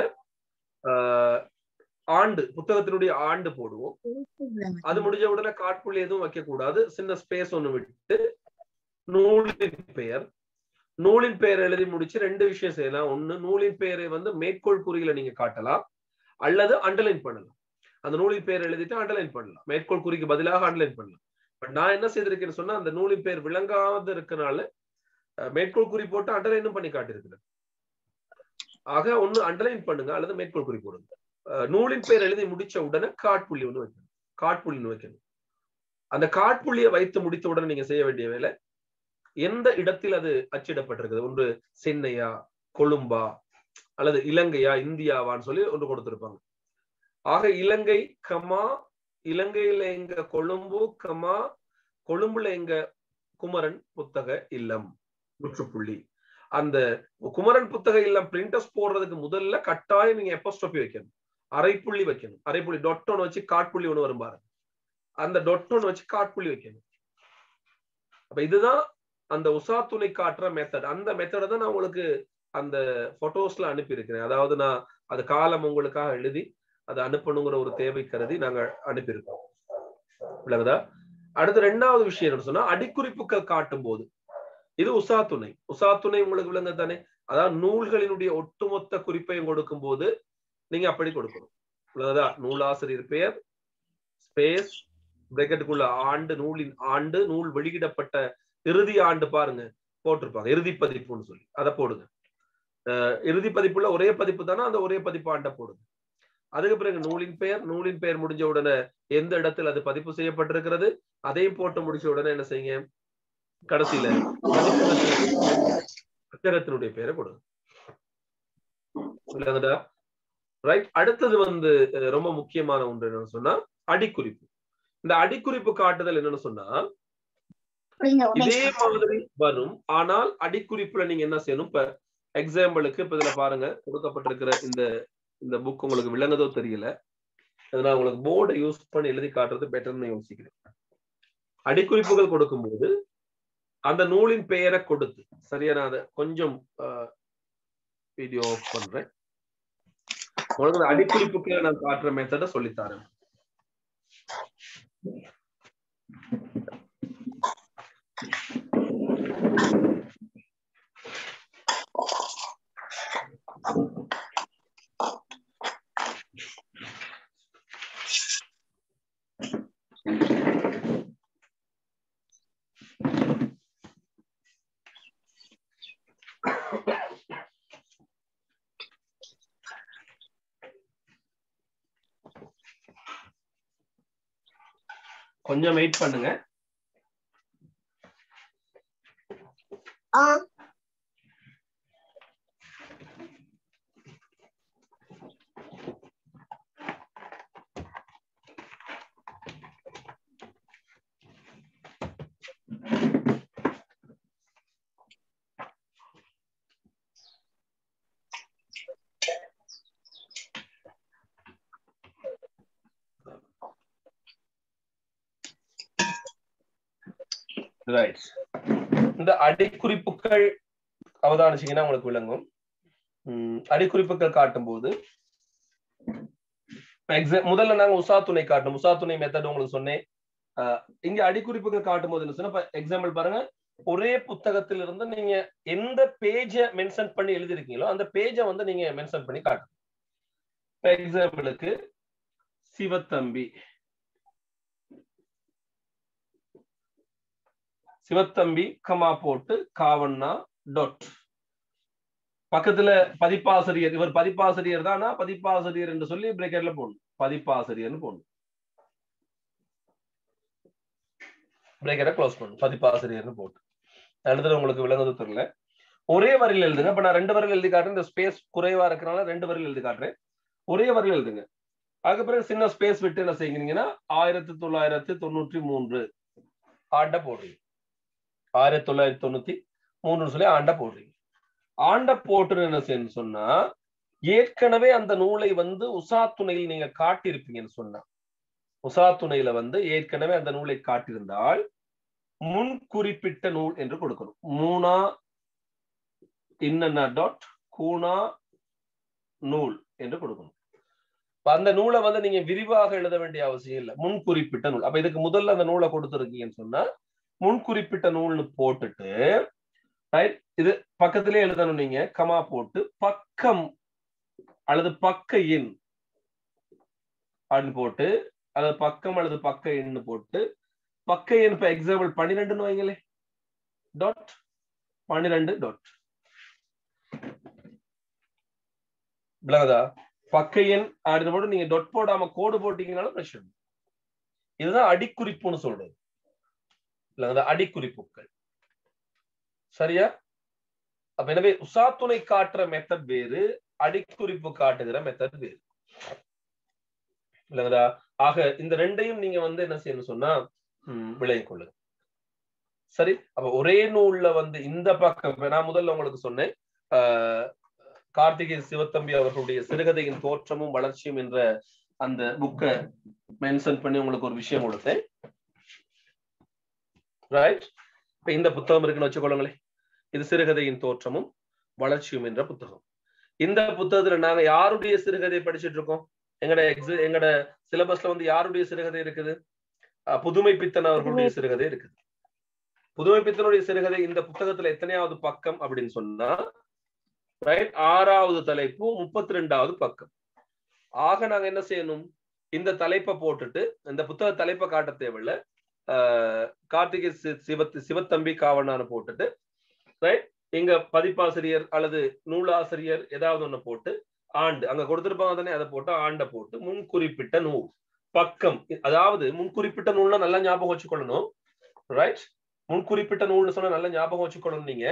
ஆண்டு புத்தகத்தினுடைய ஆண்டு போடுவோம் அது முடிஞ்ச உடனே காட்புள்ளி எதுவும் வைக்க கூடாது சின்ன ஸ்பேஸ் ஒண்ணு விட்டு நூலின் பெயர் நூலின் பெயர் எழுதி முடிச்சு ரெண்டு விஷயம் செய்யலாம் ஒண்ணு நூலின் பெயரை வந்து மேற்கோள் குறியில நீங்க காட்டலாம் அல்லது அண்டர்லைன் பண்ணலாம் அந்த நூலின் பெயர் எழுதிட்டு அண்டர்லைன் பண்ணலாம் மேற்கோள் குறிக்கு பதிலாக அண்டர்லைன் பண்ணலாம் பட் நான் என்ன செய்திருக்கேன்னு சொன்னா அந்த நூலின் பெயர் விளங்காத இருக்கனால அஹ், மேற்கோள் குறி போட்டு அண்டர்லைனும் பண்ணி காட்டியிருக்கிறேன் ஆக ஒண்ணு அண்டர்லைன் பண்ணுங்க அல்லது மேற்கோள் குறி போடுங்க அஹ், நூலின் பெயர் எழுதி முடிச்ச உடனே காட்புள்ளி ஒண்ணு வைக்கணும் காட்புள்ளின்னு வைக்கணும் அந்த காட்புள்ளியை வைத்து முடித்த உடனே நீங்க செய்ய வேண்டிய வேலை எந்த இடத்தில் அது அச்சிடப்பட்டிருக்குது ஒன்று சென்னையா கொழும்பா அல்லது இலங்கையா இந்தியாவான்னு சொல்லி ஒன்று கொடுத்திருப்பாங்க ஆக இலங்கை கமா இலங்கையில எங்க கொழும்பு கமா கொழும்புல எங்க குமரன் புத்தக இல்லம் முற்றுப்புள்ளி அந்த குமரன் புத்தக இல்லம் பிரிண்டர்ஸ் போடுறதுக்கு முதல்ல கட்டாயம் நீங்க எப்போஸ்டோபி வைக்கணும் அரைப்புள்ளி வைக்கணும் அரைப்புள்ளி டொட் ஒன்று வச்சு காட்புள்ளி ஒன்று வரும் பாருங்க அந்த டொட் ஒன்று வச்சு காட்புள்ளி வைக்கணும் அப்ப இதுதான் அந்த உசாத்துணை காட்டுற மெத்தட் அந்த மெத்தடை தான் நான் உங்களுக்கு அந்த போட்டோஸ்ல அனுப்பி இருக்கிறேன் அதாவது நான் அது காலம் உங்களுக்காக எழுதி அதை அனுப்பணுங்கிற ஒரு தேவை கருதி நாங்க அனுப்பியிருக்கோம் விளங்குதா அடுத்து ரெண்டாவது விஷயம் என்ன சொன்னா அடிக்குறிப்புகள் காட்டும் போது இது உசாத்துணை உசாத்துணை உங்களுக்கு விளங்க தானே அதாவது நூல்களினுடைய ஒட்டுமொத்த குறிப்பையும் கொடுக்கும் போது நீங்க அப்படி கொடுக்கணும் விளங்குதா நூலாசிரியர் பெயர் ஸ்பேஸ் பிரெக்கெட்டுக்குள்ள ஆண்டு நூலின் ஆண்டு நூல் வெளியிடப்பட்ட இறுதி ஆண்டு பாருங்க போட்டிருப்பாங்க இறுதி பதிப்புன்னு சொல்லி அதை போடுங்க அஹ் இறுதி பதிப்புள்ள ஒரே பதிப்பு தானே அந்த ஒரே பதிப்பு ஆண்டை போடுங்க அதுக்கு பிறகு நூலின் பெயர் நூலின் பெயர் முடிஞ்ச உடனே எந்த இடத்தில் அது பதிப்பு செய்யப்பட்டிருக்கிறது அதையும் போட்டு முடிச்ச உடனே என்ன செய்யுங்க கடைசியில அச்சகத்தினுடைய பெயரை கொடுங்க இல்லைங்கடா ரைட் அடுத்தது வந்து அஹ், ரொம்ப முக்கியமான ஒன்று என்னன்னு சொன்னா அடிக்குறிப்பு இந்த அடிக்குறிப்பு காட்டுதல் என்னன்னு சொன்னா இதே மாதிரி வரும் ஆனால் அடிக்குறிப்புல நீங்க என்ன செய்யணும் இப்ப எக்ஸாம்பிளுக்கு இப்ப இதுல பாருங்க கொடுக்கப்பட்டிருக்கிற இந்த இந்த புக் உங்களுக்கு விளங்குதோ தெரியல அது நான் உங்களுக்கு போர்டை யூஸ் பண்ணி எழுதி காட்டுறது பெட்டர்னு யோசிக்கிறேன் அடிக்குறிப்புகள் கொடுக்கும்போது அந்த நூலின் பெயரை கொடுத்து சரியா நான் அதை கொஞ்சம் வீடியோ ஆஃப் பண்றேன் உங்களுக்கு அந்த அடிக்குறிப்புக்கு நான் காட்டுற மெத்தடை சொல்லித்தரேன் கொஞ்சம் வெயிட் பண்ணுங்க ரைட் இந்த அடிக்குறிப்புகள் அவதானிச்சீங்கன்னா உங்களுக்கு விளங்கும் உம் அடிக்குறிப்புகள் காட்டும் போது எக்ஸாம் முதல்ல நாங்க உசா துணை காட்டணும் உசா துணை மெத்தட் உங்களுக்கு சொன்னேன் அஹ் இங்க அடிக்குறிப்புகள் காட்டும் போது என்ன சொன்னா எக்ஸாம்பிள் பாருங்க ஒரே புத்தகத்திலிருந்து இருந்து நீங்க எந்த பேஜ மென்ஷன் பண்ணி எழுதிருக்கீங்களோ அந்த பேஜை வந்து நீங்க மென்ஷன் பண்ணி காட்டணும் எக்ஸாம்பிளுக்கு சிவத்தம்பி சிவத்தம்பி கமா போட்டு காவண்ணா டாட் பக்கத்துல பதிப்பாசிரியர் இவர் பதிப்பாசிரியர் தானா பதிப்பாசிரியர் என்று சொல்லி பிரேக்கெட்ல போடணும் பதிப்பாசிரியர்னு போடணும் பிரேக்கரை க்ளோஸ் பண்ணணும் பதிப்பாசிரியர்னு போட்டு அடுத்தது உங்களுக்கு விளங்குது தெரியல ஒரே வரியில் எழுதுங்க இப்ப நான் ரெண்டு வரியில் எழுதி காட்டுறேன் இந்த ஸ்பேஸ் குறைவா இருக்கனால ரெண்டு வரியில் எழுதி காட்டுறேன் ஒரே வரியில் எழுதுங்க அதுக்கு பிறகு சின்ன ஸ்பேஸ் விட்டு என்ன செய்கிறீங்கன்னா ஆயிரத்தி தொள்ளாயிரத்தி தொண்ணூற்றி மூன்று ஆண்ட போடுறீங்க ஆயிரத்தி தொள்ளாயிரத்தி தொண்ணூத்தி மூணுன்னு சொல்லி ஆண்ட போடுறீங்க ஆண்ட போட்டு என்ன செய்யணும் சொன்னா ஏற்கனவே அந்த நூலை வந்து உசா துணையில் நீங்க காட்டியிருப்பீங்கன்னு சொன்னா உசா துணையில வந்து ஏற்கனவே அந்த நூலை காட்டியிருந்தால் முன் குறிப்பிட்ட நூல் என்று கொடுக்கணும் மூணா இன்ன டாட் கூணா நூல் என்று கொடுக்கணும் அந்த நூலை வந்து நீங்க விரிவாக எழுத வேண்டிய அவசியம் இல்லை முன் குறிப்பிட்ட நூல் அப்ப இதுக்கு முதல்ல அந்த நூலை கொடுத்துருக்கீங்கன்னு சொன்னா முன் குறிப்பிட்ட நூல்னு போட்டுட்டு ரைட் இது பக்கத்திலே எழுதணும் நீங்க கமா போட்டு பக்கம் அல்லது பக்க எண் அப்படின்னு போட்டு அல்லது பக்கம் அல்லது பக்க எண்ணு போட்டு பக்க எண் இப்ப எக்ஸாம்பிள் பன்னிரெண்டுன்னு வைங்களே டாட் பன்னிரெண்டு டாட் விளங்குதா பக்க எண் அப்படின்னு போட்டு நீங்க டொட் போடாம கோடு போட்டீங்கனாலும் பிரச்சனை இதுதான் அடிக்குறிப்புன்னு சொல்றது இல்லைங்களா அடிக்குறிப்புகள் சரியா அப்ப எனவே உசாத்துணை காட்டுற மெத்தட் வேறு அடிக்குறிப்பு காட்டுகிற மெத்தட் வேறு இல்லைங்களா ஆக இந்த ரெண்டையும் நீங்க வந்து என்ன செய்யணும் சொன்னா விளங்கி கொள்ளுங்க சரி அப்ப ஒரே நூல்ல வந்து இந்த பக்கம் நான் முதல்ல உங்களுக்கு சொன்னேன் ஆஹ் கார்த்திகை சிவத்தம்பி அவர்களுடைய சிறுகதையின் தோற்றமும் வளர்ச்சியும் என்ற அந்த புக்கை மென்ஷன் பண்ணி உங்களுக்கு ஒரு விஷயம் கொடுத்தேன் ரைட் இப்ப இந்த புத்தகம் இருக்குன்னு வச்சுக்கொள்ளுங்களேன் இது சிறுகதையின் தோற்றமும் வளர்ச்சியும் என்ற புத்தகம் இந்த புத்தகத்துல நாங்க யாருடைய சிறுகதை படிச்சுட்டு இருக்கோம் எங்கட எக்ஸ எங்கட சிலபஸ்ல வந்து யாருடைய சிறுகதை இருக்குது புதுமை பித்தன் அவர்களுடைய சிறுகதை இருக்குது புதுமை பித்தனுடைய சிறுகதை இந்த புத்தகத்துல எத்தனையாவது பக்கம் அப்படின்னு சொன்னா ரைட் ஆறாவது தலைப்பு முப்பத்தி ரெண்டாவது பக்கம் ஆக நாங்க என்ன செய்யணும் இந்த தலைப்பை போட்டுட்டு இந்த புத்தக தலைப்பை காட்ட தேவையில்ல கார்த்திகை சிவத் சிவத்தம்பி காவண்ணான்னு போட்டுட்டு ரைட் இங்க பதிப்பாசிரியர் அல்லது நூலாசிரியர் ஏதாவது ஒண்ணு போட்டு ஆண்டு அங்க கொடுத்திருப்பாங்க தானே அதை போட்டு ஆண்டை போட்டு முன் குறிப்பிட்ட நூல் பக்கம் அதாவது முன் குறிப்பிட்ட நூல்னா நல்லா ஞாபகம் வச்சுக்கொள்ளணும் ரைட் முன் குறிப்பிட்ட நூல்னு சொன்னா நல்லா ஞாபகம் வச்சுக்கொள்ளணும் நீங்க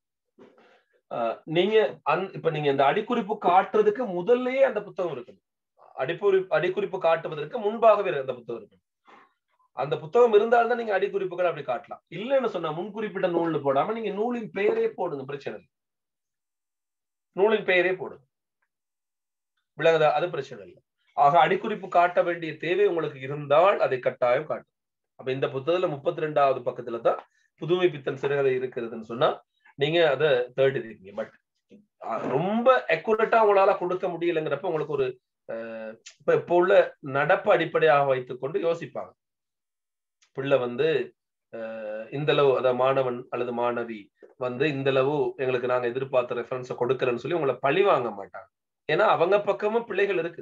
நீங்க அந் இப்ப நீங்க இந்த அடிக்குறிப்பு காட்டுறதுக்கு முதல்லயே அந்த புத்தகம் இருக்கணும் அடிக்குறி அடிக்குறிப்பு காட்டுவதற்கு முன்பாகவே அந்த புத்தகம் இருக்கணும் அந்த புத்தகம் இருந்தால்தான் நீங்க அடிக்குறிப்புகள் அப்படி காட்டலாம் இல்லைன்னு சொன்னா முன் குறிப்பிட்ட நூல்னு போடாம நீங்க நூலின் பெயரே போடுங்க பிரச்சனை இல்லை நூலின் பெயரே போடுங்க விளங்குதா அது பிரச்சனை இல்லை ஆக அடிக்குறிப்பு காட்ட வேண்டிய தேவை உங்களுக்கு இருந்தால் அதை கட்டாயம் காட்டும் அப்ப இந்த புத்தகத்துல முப்பத்தி ரெண்டாவது பக்கத்துல தான் புதுமை பித்தன் சிறுகதை இருக்கிறதுன்னு சொன்னா நீங்க அதை தேடி இருக்கீங்க பட் ரொம்ப அக்குரேட்டா உங்களால கொடுக்க முடியலைங்கிறப்ப உங்களுக்கு ஒரு இப்ப இப்போ உள்ள நடப்பு அடிப்படையாக வைத்துக்கொண்டு யோசிப்பாங்க பிள்ளை வந்து இந்த அளவு அதாவது மாணவன் அல்லது மாணவி வந்து இந்த அளவு எங்களுக்கு நாங்க எதிர்பார்த்த ரெஃபரன்ஸை கொடுக்கறேன்னு சொல்லி உங்களை பழி வாங்க மாட்டாங்க ஏன்னா அவங்க பக்கமும் பிள்ளைகள் இருக்கு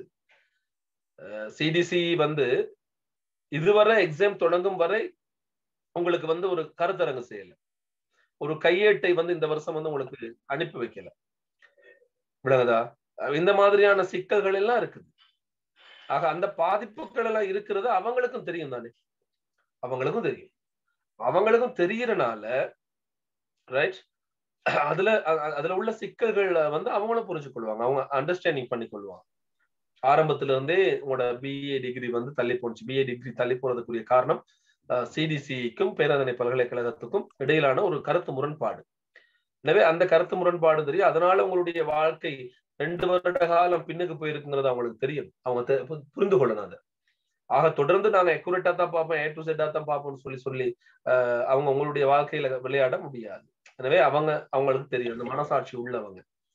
சிடிசி வந்து இதுவரை எக்ஸாம் தொடங்கும் வரை உங்களுக்கு வந்து ஒரு கருத்தரங்கு செய்யல ஒரு கையேட்டை வந்து இந்த வருஷம் வந்து உங்களுக்கு அனுப்பி வைக்கல விளங்குதா இந்த மாதிரியான சிக்கல்கள் எல்லாம் இருக்குது ஆக அந்த பாதிப்புகள் எல்லாம் இருக்கிறது அவங்களுக்கும் தெரியும் தானே அவங்களுக்கும் தெரியும் அவங்களுக்கும் தெரியறனால ரைட் அதுல அதுல உள்ள சிக்கல்களை வந்து அவங்களும் புரிஞ்சு கொள்வாங்க அவங்க அண்டர்ஸ்டாண்டிங் பண்ணி கொள்வாங்க ஆரம்பத்துல இருந்தே உங்களோட பிஏ டிகிரி வந்து தள்ளி போனுச்சு பிஏ டிகிரி தள்ளி போனதுக்குரிய காரணம் சிடிசிக்கும் பேராதனை பல்கலைக்கழகத்துக்கும் இடையிலான ஒரு கருத்து முரண்பாடு எனவே அந்த கருத்து முரண்பாடு தெரியும் அதனால உங்களுடைய வாழ்க்கை ரெண்டு வருட காலம் பின்னுக்கு போயிருக்குங்கிறது அவங்களுக்கு தெரியும் அவங்க புரிந்து கொள்ளணும் அதை ஆக தொடர்ந்து நாங்க எக்குரேட்டா தான் பார்ப்போம் ஏ டு செட்டா தான் பார்ப்போம்னு சொல்லி சொல்லி அவங்க உங்களுடைய வாழ்க்கையில விளையாட முடியாது எனவே அவங்க அவங்களுக்கு தெரியும் இந்த மனசாட்சி உள்ளவங்க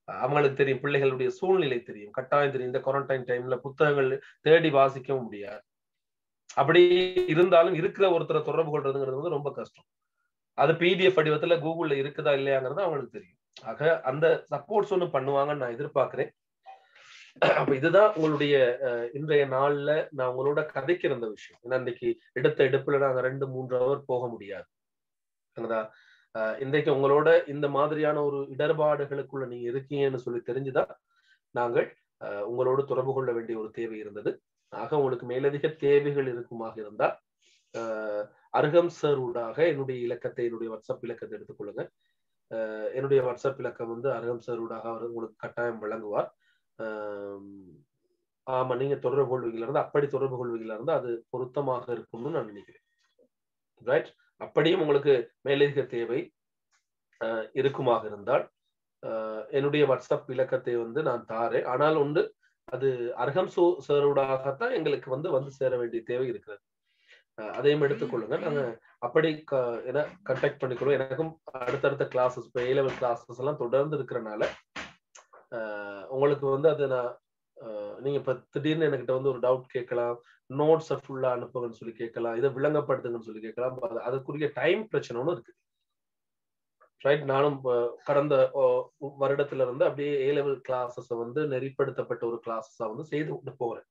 அவங்களுக்கு தெரியும் பிள்ளைகளுடைய சூழ்நிலை தெரியும் கட்டாயம் தெரியும் இந்த குவாரண்டைன் டைம்ல புத்தகங்கள் தேடி வாசிக்கவும் முடியாது அப்படி இருந்தாலும் இருக்கிற ஒருத்தரை தொடர்பு கொள்றதுங்கிறது வந்து ரொம்ப கஷ்டம் அது பிடிஎஃப் வடிவத்துல கூகுள்ல இருக்குதா இல்லையாங்கிறது அவங்களுக்கு தெரியும் ஆக அந்த சப்போர்ட்ஸ் ஒன்று பண்ணுவாங்கன்னு நான் எதிர்பார்க்கிறேன் அப்ப இதுதான் உங்களுடைய அஹ், இன்றைய நாள்ல நான் உங்களோட கதைக்கிற அந்த விஷயம் ஏன்னா இன்னைக்கு எடுத்த எடுப்புல நாங்க ரெண்டு மூன்று ஹவர் போக முடியாது சரிங்களா? அஹ், இன்றைக்கு உங்களோட இந்த மாதிரியான ஒரு இடர்பாடுகளுக்குள்ள நீங்க இருக்கீங்கன்னு சொல்லி தெரிஞ்சுதான் நாங்கள் அஹ், உங்களோடு தொடர்பு கொள்ள வேண்டிய ஒரு தேவை இருந்தது ஆக உங்களுக்கு மேலதிக தேவைகள் இருக்குமாக இருந்தால் அஹ், அருகம் சார் ஊடாக என்னுடைய இலக்கத்தை என்னுடைய வாட்ஸ்அப் இலக்கத்தை எடுத்துக்கொள்ளுங்க அஹ், என்னுடைய வாட்ஸ்அப் இலக்கம் வந்து அருகம் சார் ஊடாக அவர் உங்களுக்கு கட்டாயம் வழங்குவார் ஆம், ஆமா நீங்க தொடர்பு கொள்வீங்களா இருந்தா அப்படி தொடர்பு கொள்வீங்களா இருந்தா அது பொருத்தமாக இருக்கும்னு நான் நினைக்கிறேன் ரைட் அப்படியும் உங்களுக்கு மேலதிக தேவை அஹ், இருக்குமாக இருந்தால் அஹ், என்னுடைய வாட்ஸ்அப் இலக்கத்தை வந்து நான் தாரேன் ஆனால் உண்டு அது அர்ஹம் சோ சாரோடாகத்தான் எங்களுக்கு வந்து வந்து சேர வேண்டிய தேவை இருக்கிறது அஹ், அதையும் எடுத்துக்கொள்ளுங்க நாங்க அப்படி க- என கண்டக்ட் பண்ணிக்கிறோம் எனக்கும் அடுத்தடுத்த கிளாஸஸ் இப்போ ஏ லெவல் கிளாஸஸ் எல்லாம் தொடர்ந்து இருக்கிறனால அஹ், உங்களுக்கு வந்து அது நான் அஹ், நீங்க இப்ப திடீர்னு என்கிட்ட வந்து ஒரு டவுட் கேட்கலாம் நோட்ஸை ஃபுல்லா அனுப்புங்கன்னு சொல்லி கேட்கலாம் இதை விளங்கப்படுத்துங்கன்னு சொல்லி கேட்கலாம் அது- அதுக்குரிய டைம் பிரச்சனை ஒன்று இருக்கு ரைட் நானும் இப்ப கடந்த ஓ, வருடத்துல இருந்து அப்படியே ஏ லெவல் கிளாஸஸ் வந்து நெறிப்படுத்தப்பட்ட ஒரு கிளாஸஸா வந்து செய்து கொண்டு போறேன்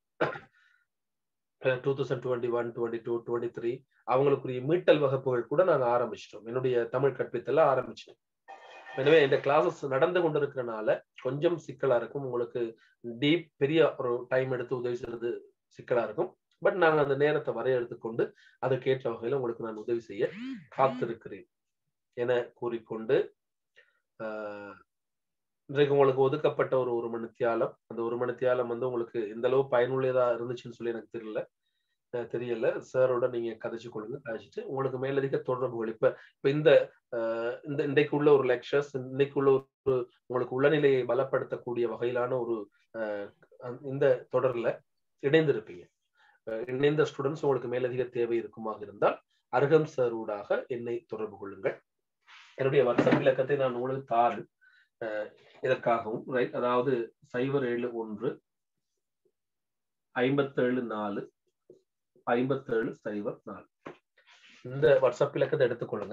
two thousand twenty one twenty two twenty three அவங்களுக்குரிய மீட்டல் வகுப்புகள் கூட நாங்க ஆரம்பிச்சிட்டோம் என்னுடைய தமிழ் கற்பித்தல ஆரம்பிச்சிட்டோம் எனவே இந்த கிளாஸஸ் நடந்து கொண்டிருக்கிறனால கொஞ்சம் சிக்கலா இருக்கும் உங்களுக்கு டீப் பெரிய ஒரு டைம் எடுத்து உதவி செய்யறது சிக்கலா இருக்கும் பட் நாங்க அந்த நேரத்தை வரையறுத்து கொண்டு அதுக்கேற்ற வகையில உங்களுக்கு நான் உதவி செய்ய காத்திருக்கிறேன் என கூறிக்கொண்டு ஆஹ், இன்றைக்கு உங்களுக்கு ஒதுக்கப்பட்ட ஒரு ஒரு மணி தியாலம் அந்த ஒரு மணி தியாலம் வந்து உங்களுக்கு எந்த அளவு பயனுள்ளதா இருந்துச்சுன்னு சொல்லி எனக்கு தெரியல அஹ் தெரியல சாரோட நீங்க கதைச்சு கொள்ளுங்க கதைச்சிட்டு உங்களுக்கு மேலதிக தொடர்புகள் இப்ப இப்ப இந்த ஆஹ், இந்த இன்றைக்கு உள்ள ஒரு லெக்சர்ஸ் இன்னைக்கு உள்ள ஒரு உங்களுக்கு உளநிலையை பலப்படுத்தக்கூடிய வகையிலான ஒரு ஆஹ், அந்த- இந்த தொடர்ல இணைந்திருப்பீங்க அஹ், இணைந்த ஸ்டூடெண்ட்ஸ் உங்களுக்கு மேலதிக தேவை இருக்குமாக இருந்தால் அருகம் சார் ஊடாக என்னை தொடர்பு கொள்ளுங்கள் என்னுடைய வாட்ஸ்அப் இலக்கத்தை நான் உங்களுக்கு தாரு அஹ், இதற்காகவும் ரைட் அதாவது சைபர் ஏழு ஒன்று ஐம்பத்தேழு நாலு ஐம்பத்தேழு சைபர் நாலு இந்த வாட்ஸ்அப் இலக்கத்தை எடுத்துக்கொள்ளுங்க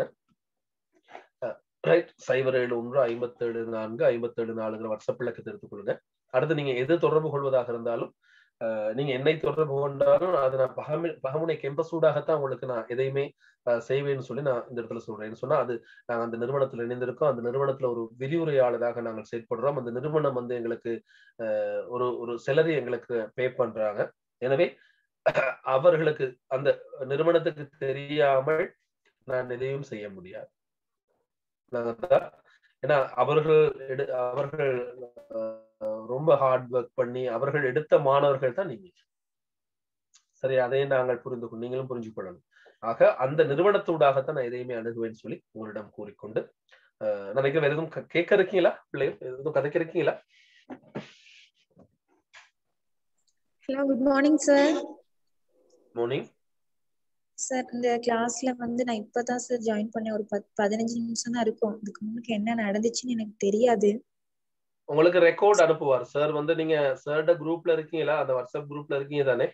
ரைட் சைபர் ஏழு ஒன்று ஐம்பத்தேழு நான்கு ஐம்பத்தேழு நாலுங்கிற வாட்ஸ்அப் இலக்கத்தை எடுத்துக்கொள்ளுங்க அடுத்து நீங்க எது தொடர்பு கொள்வதாக இருந்தாலும் அஹ், நீங்க என்னை தொடர்பு கொண்டாலும் அது நான் பகமு பகமுனை கேம்பஸ் ஊடாகத்தான் உங்களுக்கு நான் எதையுமே அஹ், செய்வேன்னு சொல்லி நான் இந்த இடத்துல சொல்றேன் சொன்னா அது நாங்க அந்த நிறுவனத்துல இணைந்திருக்கோம் அந்த நிறுவனத்துல ஒரு விரிவுரையாளராக நாங்கள் செயற்படுறோம் அந்த நிறுவனம் வந்து எங்களுக்கு அஹ், ஒரு ஒரு செலரி எங்களுக்கு பே பண்றாங்க எனவே அவர்களுக்கு அந்த நிறுவனத்துக்கு தெரியாமல் நான் எதையும் செய்ய முடியாது நாங்க தான் ஏன்னா அவர்கள் எடு அவர்கள் அஹ், ரொம்ப ஹார்ட் ஒர்க் பண்ணி அவர்கள் எடுத்த மாணவர்கள் தான் நீங்க சரி அதையும் நாங்கள் புரிந்து கொண்டு நீங்களும் புரிஞ்சு கொள்ளணும் ஆக அந்த நிறுவனத்தூடாகத்தான் நான் எதையுமே அணுகுவேன்னு சொல்லி உங்களிடம் கூறிக்கொண்டு அஹ், நான் நினைக்கிறேன் வேற எதுவும் க- கேட்க இருக்கீங்களா பிள்ளைகள் எதுவும் கதைக்க இருக்கீங்களா hello good morning sir morning sir இந்த கிளாஸ்ல வந்து நான் இப்பதான் சார் ஜாயின் பண்ணேன் ஒரு பத் பதினஞ்சு நிமிஷம் தான் இருக்கும் இதுக்கு முன்னுக்கு என்ன நடந்துச்சுன்னு எனக்கு தெரியாது உங்களுக்கு ரெக்கார்ட் அனுப்புவார் சார் வந்து நீங்க சார்ட குரூப்ல இருக்கீங்களா அந்த வாட்ஸ்அப் குரூப்ல இருக்கீங்க தானே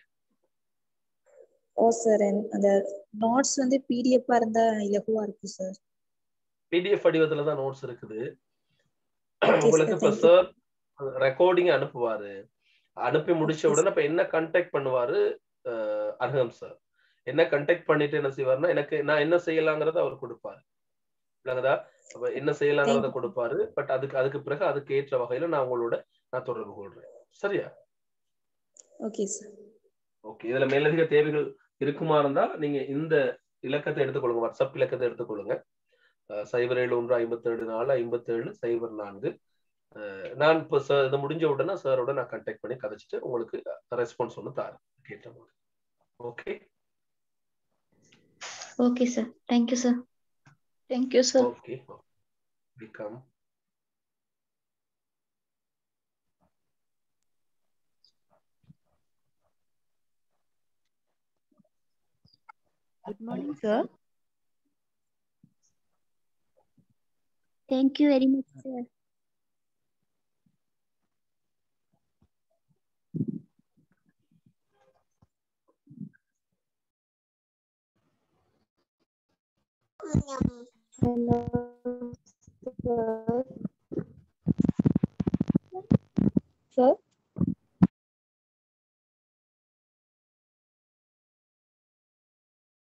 ஓ சார் அந்த நோட்ஸ் வந்து பிடிஎஃபா இருந்தா இலகுவா இருக்கும் சார் பிடிஎஃப் வடிவத்துல தான் நோட்ஸ் இருக்குது Okay, உங்களுக்கு sir. இப்ப Thank you. சார் ரெக்கார்டிங் அனுப்புவாரு அனுப்பி முடிச்ச Okay, உடனே இப்ப என்ன கண்டெக்ட் பண்ணுவாரு அஹ், அர்ஹம் சார் என்ன கண்டெக்ட் பண்ணிட்டு என்ன செய்வாருன்னா எனக்கு நான் என்ன செய்யலாங்கிறத அவர் கொடுப்பாரு இல்லைங்கதா அப்ப என்ன செய்யலாங்கிறத Thank you. கொடுப்பாரு பட் அதுக்கு அதுக்கு பிறகு அதுக்கு ஏற்ற வகையில நான் உங்களோட நான் தொடர்பு கொள்றேன் சரியா ஓகே சார் ஓகே இதுல மேலதிக தேவைகள் இருக்குமா இருந்தா நீங்க இந்த இலக்கத்தை எடுத்துக்கொள்ளுங்க வாட்ஸ்அப் இலக்கத்தை எடுத்துக்கொள்ளுங்க அஹ் சைபர் ஏழு ஒன்று ஐம்பத்தேழு நாலு ஐம்பத்தேழு சைபர் நான்கு அஹ் நான் இப்போ சார் இது முடிஞ்ச உடனே சாரோட நான் கான்டாக்ட் பண்ணி கதைச்சிட்டு உங்களுக்கு ரெஸ்பான்ஸ் ஒன்று தரேன் கேட்ட மாதிரி okay okay sir thank you sir thank you sir okay welcome Good morning, sir. Thank you very much, sir. Hello, sir.